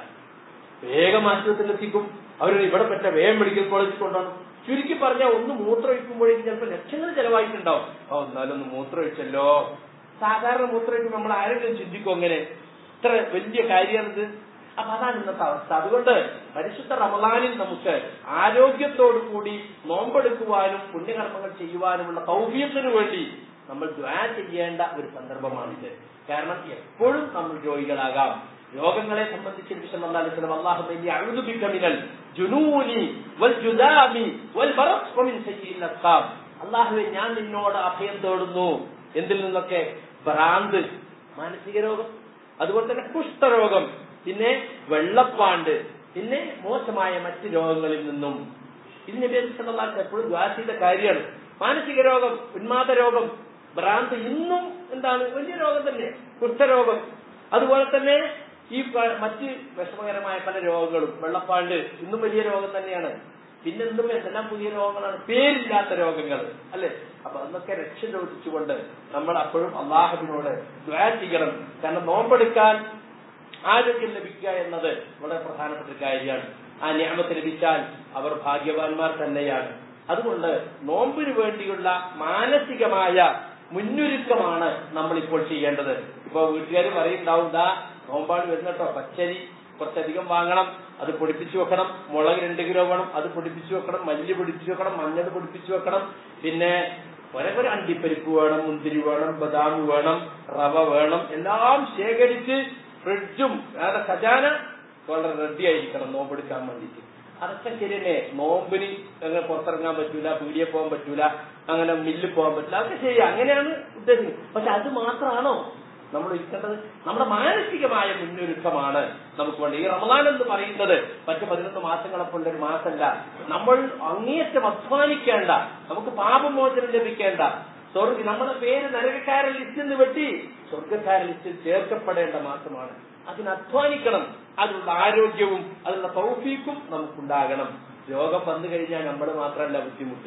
വേഗം ആശുപത്രിയിലെത്തിക്കും അവർ ഇവിടെ പറ്റ വേഗം മെഡിക്കൽ കോളേജിൽ കൊണ്ടുപോകണം ചുരുക്കി പറഞ്ഞാൽ ഒന്ന് മൂത്രമൊഴിക്കുമ്പോഴേക്കും ചിലപ്പോൾ ലക്ഷങ്ങൾ ചെലവായിട്ടുണ്ടാവും ഓ എന്നാലും ഒന്ന് മൂത്രമൊഴിച്ചല്ലോ സാധാരണ മൂത്രമൊഴിക്കുമ്പോൾ നമ്മൾ ആരെങ്കിലും ചിന്തിക്കും അങ്ങനെ ഇത്ര വലിയ കാര്യമാണിത് അപ്പൊ അതാണ് ഇന്നത്തെ അവസ്ഥ അതുകൊണ്ട് പരിശുദ്ധ റമദാനിൽ നമുക്ക് ആരോഗ്യത്തോടു കൂടി നോമ്പെടുക്കുവാനും പുണ്യകർമ്മങ്ങൾ ചെയ്യുവാനുമുള്ള തൗഫീയത്തിന് വേണ്ടി നമ്മൾ ദ്വാ ചെയ്യേണ്ട ഒരു സന്ദർഭമാണിത് കാരണം എപ്പോഴും നമ്മൾ രോഗികളാകാം രോഗങ്ങളെ സംബന്ധിച്ച് വിശദം അള്ളാഹുബി അഴുതുബിക്കമിനൽ ജുനൂനി വൽ ജുദാമി വൽ ബറസ് വമിൻ സയ്യിൽ അസ്ഖാം അള്ളാഹുവെ ഞാൻ നിന്നോട് അഭയം തേടുന്നു എന്തിൽ നിന്നൊക്കെ ഭ്രാന്ത് മാനസിക രോഗം അതുപോലെ തന്നെ കുഷ്ഠരോഗം പിന്നെ വെള്ളപ്പാണ്ട് പിന്നെ മോശമായ മറ്റ് രോഗങ്ങളിൽ നിന്നും ഇതിന്റെ പേര് വിശദം എപ്പോഴും ദ്വാസിയുടെ കാര്യമാണ് മാനസിക രോഗം ഉന്മാദ രോഗം ഭ്രാന്ത് ഇന്നും എന്താണ് വലിയ രോഗം തന്നെ കുഷ്ഠരോഗം അതുപോലെ തന്നെ ഈ പ- മറ്റ് വിഷമകരമായ പല രോഗങ്ങളും വെള്ളപ്പാണ്ട് ഇന്നും വലിയ രോഗം തന്നെയാണ് പിന്നെ എന്തും എല്ലാം പുതിയ രോഗങ്ങളാണ് പേരില്ലാത്ത രോഗങ്ങൾ അല്ലെ അപ്പൊ അതൊക്കെ രക്ഷ ചോദിച്ചുകൊണ്ട് നമ്മൾ അപ്പോഴും അള്ളാഹുവിനോട് ദ്വാ ചെയ്യണം കാരണം നോമ്പെടുക്കാൻ ആരോഗ്യം ലഭിക്കുക എന്നത് വളരെ പ്രധാനപ്പെട്ട ഒരു കാര്യമാണ് ആ ഞാമത്ത് ലഭിച്ചാൽ അവർ ഭാഗ്യവാന്മാർ തന്നെയാണ് അതുകൊണ്ട് നോമ്പിന് വേണ്ടിയുള്ള മാനസികമായ മുന്നൊരുക്കമാണ് നമ്മൾ ഇപ്പോൾ ചെയ്യേണ്ടത് ഇപ്പൊ വീട്ടുകാർ പറയുണ്ടാവും ദാ നോമ്പാണ് വരുന്നട്ടോ പച്ചരി കുറച്ചധികം വാങ്ങണം അത് പൊടിപ്പിച്ചു വെക്കണം മുളക് രണ്ട് കിലോ വേണം അത് പൊടിപ്പിച്ചു വെക്കണം മല്ലി പൊടിപ്പിച്ചു വെക്കണം മഞ്ഞൾ പൊടിപ്പിച്ചു വെക്കണം പിന്നെ ഒരേ ഒരു അണ്ടിപ്പരിപ്പ് വേണം മുന്തിരി വേണം ബദാം വേണം റവ വേണം എല്ലാം ശേഖരിച്ച് ഫ്രിഡ്ജും വേറെ ഖജാന വളരെ റെഡി ആയിരിക്കണം നോമ്പെടുക്കാൻ വേണ്ടിയിട്ട് അതൊക്കെ ശരിയല്ലേ നോമ്പിന് അങ്ങനെ പുറത്തിറങ്ങാൻ പറ്റൂല പീടിയെ പോകാൻ പറ്റൂല അങ്ങനെ മില്ലിൽ പോകാൻ പറ്റില്ല അതൊക്കെ ശരി അങ്ങനെയാണ് ഉദ്ദേശിക്കുന്നത് പക്ഷെ അത് മാത്രമാണോ നമ്മൾ ഇരിക്കേണ്ടത് നമ്മുടെ മാനസികമായ മുന്നൊരുക്കമാണ് നമുക്ക് വേണ്ടി ഈ റമദാൻ എന്ന് പറയുന്നത് മറ്റു പതിനൊന്ന് മാസങ്ങളെ പോലെ ഒരു മാസമല്ല നമ്മൾ അങ്ങേയറ്റം അധ്വാനിക്കേണ്ട നമുക്ക് പാപമോചനം ലഭിക്കേണ്ട സ്വർഗ നമ്മുടെ പേര് നരകക്കാരൻ ലിസ്റ്റിൽ നിന്ന് വെട്ടി സ്വർഗക്കാരൻ ലിസ്റ്റിൽ ചേർക്കപ്പെടേണ്ട മാസമാണ് അതിന് അധ്വാനിക്കണം അതിനുള്ള ആരോഗ്യവും അതിനുള്ള തൗഫീക്കും നമുക്കുണ്ടാകണം രോഗം വന്നു കഴിഞ്ഞാൽ നമ്മൾ മാത്രമല്ല ബുദ്ധിമുട്ടുക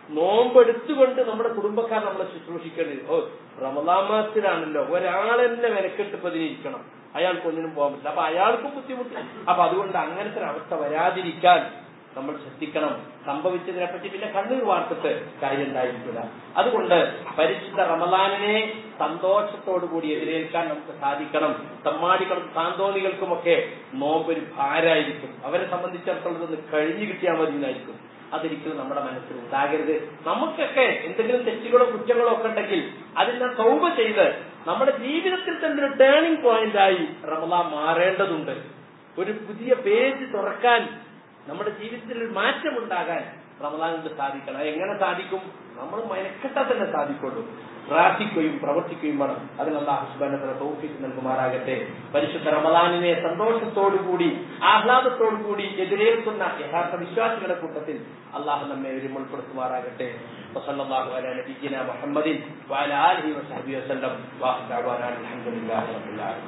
നോമ്പെടുത്തുകൊണ്ട് നമ്മുടെ കുടുംബക്കാർ നമ്മളെ ശുശ്രൂഷിക്കേണ്ടത് ഓ റമദാൻ മാസത്തിലാണല്ലോ ഒരാളെന്നെ വിലക്കെട്ട് പതിനിരിക്കണം അയാൾക്ക് ഒന്നിനും പോകാൻ പറ്റില്ല അപ്പൊ അയാൾക്കും ബുദ്ധിമുട്ട് അപ്പൊ അതുകൊണ്ട് അങ്ങനത്തെ ഒരു അവസ്ഥ വരാതിരിക്കാൻ നമ്മൾ ശ്രദ്ധിക്കണം സംഭവിച്ചതിനെ പറ്റി പിന്നെ കണ്ണീർ വാർത്തിട്ട് കാര്യം ഉണ്ടായിരിക്കില്ല അതുകൊണ്ട് പരിശുദ്ധ റമദാനിനെ സന്തോഷത്തോടു കൂടി എതിരേൽക്കാൻ നമുക്ക് സാധിക്കണം തമ്മാടികളും സാന്തോണികൾക്കുമൊക്കെ നോമ്പൊരു ഭാരായിരിക്കും അവരെ സംബന്ധിച്ചിടത്തോളം ഇതൊന്ന് കഴിഞ്ഞു കിട്ടിയാൽ മതി എന്നായിരിക്കും അതൊരിക്കലും നമ്മുടെ മനസ്സിൽ ഉണ്ടാകരുത് നമുക്കൊക്കെ എന്തെങ്കിലും തെറ്റുകളോ കുറ്റങ്ങളോ ഒക്കെ ഉണ്ടെങ്കിൽ അതിനെ സൗഭ ചെയ്ത് നമ്മുടെ ജീവിതത്തിൽ തന്നെ ഒരു ടേണിംഗ് പോയിന്റ് ആയി റമദാൻ മാറേണ്ടതുണ്ട് ഒരു പുതിയ പേജ് തുറക്കാൻ നമ്മുടെ ജീവിതത്തിൽ ഒരു മാറ്റം ഉണ്ടാകാൻ റമദാൻ കൊണ്ട് സാധിക്കണം അത് എങ്ങനെ സാധിക്കും നമ്മൾ മെനക്കെട്ടാൽ തന്നെ സാധിക്കുള്ളൂ പ്രാർത്ഥിക്കുകയും പ്രവർത്തിക്കുകയും വേണം അതിന് അള്ളാഹു സുബാനത്തിന് തൗഫീഖ് നൽകുമാറാകട്ടെ പരിശുദ്ധ റമദാനിനെ സന്തോഷത്തോടുകൂടി ആഹ്ലാദത്തോടുകൂടി എതിരേൽക്കുന്ന യഥാർത്ഥ വിശ്വാസികളുടെ കൂട്ടത്തിൽ അള്ളാഹു നമ്മെ ഒരു ഉൾപ്പെടുത്തുമാറാകട്ടെ وصلى الله على نبينا محمد وعلى اله وصحبه وسلم واخر دعوانا الحمد لله رب العالمين